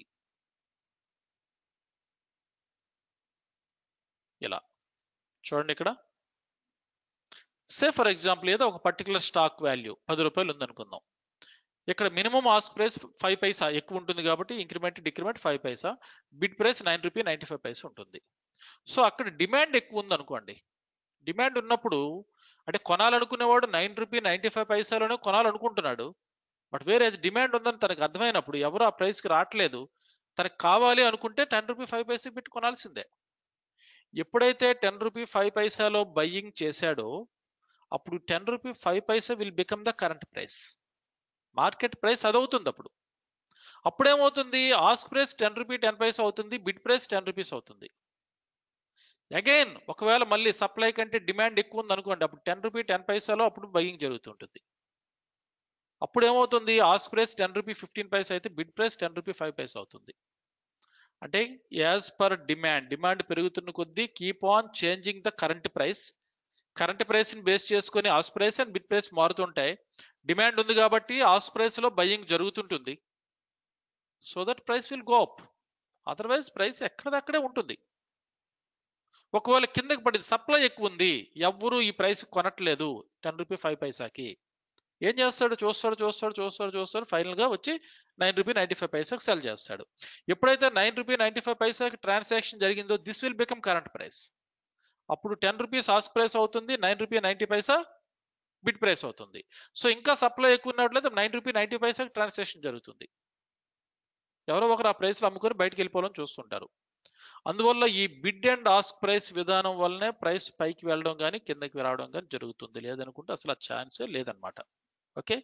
Speaker 2: ఇలా చూడండి ఇక్కడ సే ఫర్ ఎగ్జాంపుల్ ఏదో ఒక పర్టికులర్ స్టాక్ వాల్యూ పది రూపాయలు ఉందనుకుందాం ఇక్కడ minimum ask price five paisa ఎక్కువ ఉంటుంది కాబట్టి increment decrement five paisa bid price nine rupee ninety five paisa ఉంటుంది సో అక్కడ డిమాండ్ ఎక్కువ ఉంది అనుకోండి డిమాండ్ ఉన్నప్పుడు అంటే కొనాలనుకునేవాడు నైన్ రూపీ నైంటీ ఫైవ్ పైసాలోనే కొనాలనుకుంటున్నాడు బట్ వేరే డిమాండ్ ఉందని తనకు అర్థమైనప్పుడు ఎవరు ఆ ప్రైస్కి రావట్లేదు తనకు కావాలి అనుకుంటే టెన్ రూపీ ఫైవ్ పైసకి పెట్టి కొనాల్సిందే ఎప్పుడైతే టెన్ రూపీ ఫైవ్ పైసాలో బయ్యింగ్ చేశాడో అప్పుడు ten rupee five paisa will become the current price market price అదవుతుంది అప్పుడు అప్పుడేమవుతుంది ask price ten rupee ten paisa అవుతుంది బిడ్ ప్రైస్ టెన్ రూపీస్ అవుతుంది అగైన్ ఒకవేళ మళ్ళీ సప్లై కంటే డిమాండ్ ఎక్కువ ఉంది అనుకోండి అప్పుడు టెన్ రూపీ టెన్ పైసాలో అప్పుడు బయ్యింగ్ జరుగుతుంటుంది అప్పుడు ఏమవుతుంది ask price ten rupee fifteen paisa అయితే bid price ten rupee five paisa అవుతుంది అంటే యాజ్ పర్ డిమాండ్ డిమాండ్ పెరుగుతున్న కొద్దీ keep on changing the current price current price ని బేస్ చేసుకొని ask price and bid price మారుతుంటాయి డిమాండ్ ఉంది కాబట్టి ఆస్ ప్రైస్ లో బయ్యింగ్ జరుగుతుంటుంది so that price will go up otherwise price ఎక్కడదక్కడే ఉంటుంది ఒకవేళ కిందకి పడింది సప్లై ఎక్కువ ఉంది ఎవ్వరు ఈ ప్రైస్ కొనట్లేదు టెన్ రూపీ ఫైవ్ పైసాకి ఏం చేస్తాడు చూస్తాడు చూస్తాడు చూస్తాడు చూస్తాడు ఫైనల్ గా వచ్చి నైన్ రూపీ నైన్టీ ఫైవ్ పైసాకి సెల్ చేస్తాడు ఎప్పుడైతే నైన్ రూపీ నైన్టీ ఫైవ్ పైసాకి ట్రాన్సాక్షన్ జరిగిందో this will become current price అప్పుడు టెన్ రూపీస్ ఆస్క్ ప్రైస్ అవుతుంది nine rupee ninety paisa bid price అవుతుంది సో ఇంకా సప్లై ఎక్కువ ఉన్నట్లయితే నైన్ రూపీ నైన్టీ పైసాకి ట్రాన్సాక్షన్ జరుగుతుంది ఎవరో ఒకరు ఆ ప్రైస్లో అమ్ముకొని బయటకు వెళ్ళిపోవాలని చూస్తుంటారు అందువల్ల ఈ బిడ్ అండ్ ఆస్క్ ప్రైస్ విధానం వల్లనే ప్రైస్ పైకి వెళ్ళడం కానీ కిందకి రావడం కానీ జరుగుతుంది లేదనుకుంటే అసలు ఆ ఛాన్సే లేదనమాట okay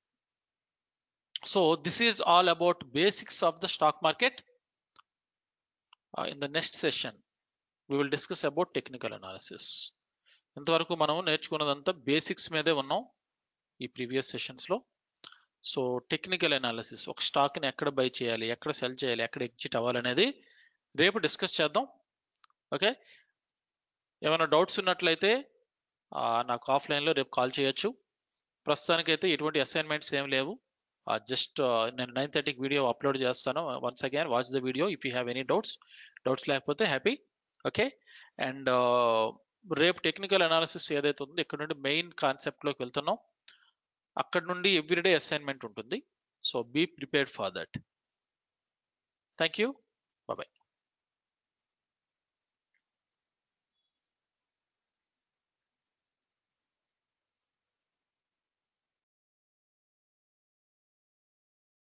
Speaker 2: so this is all about basics of the stock market in the next session we will discuss about technical analysis. ఇంతవరకు మనం నేర్చుకున్నదంతా బేసిక్స్ మీదే ఉన్నాం ఈ ప్రీవియస్ సెషన్స్లో సో టెక్నికల్ అనాలిసిస్ ఒక స్టాక్ని ఎక్కడ బై చేయాలి ఎక్కడ సెల్ చేయాలి ఎక్కడ ఎగ్జిట్ అవ్వాలనేది రేపు డిస్కస్ చేద్దాం ఓకే ఏమైనా డౌట్స్ ఉన్నట్లయితే ఆ, నాకు ఆఫ్లైన్లో రేపు కాల్ చేయొచ్చు ప్రస్తుతానికైతే ఎటువంటి అసైన్మెంట్స్ ఏం లేవు జస్ట్ నేను నైన్ థర్టీకి వీడియో అప్లోడ్ చేస్తాను once again watch the video if you have any doubts doubts లేకపోతే హ్యాపీ ఓకే అండ్ రేపు టెక్నికల్ అనాలిసిస్ ఏదైతే ఉందో ఇక్కడ నుండి మెయిన్ కాన్సెప్ట్లోకి వెళ్తున్నాం అక్కడ నుండి ఎవ్రీడే అసైన్మెంట్ ఉంటుంది so be prepared for that thank you bye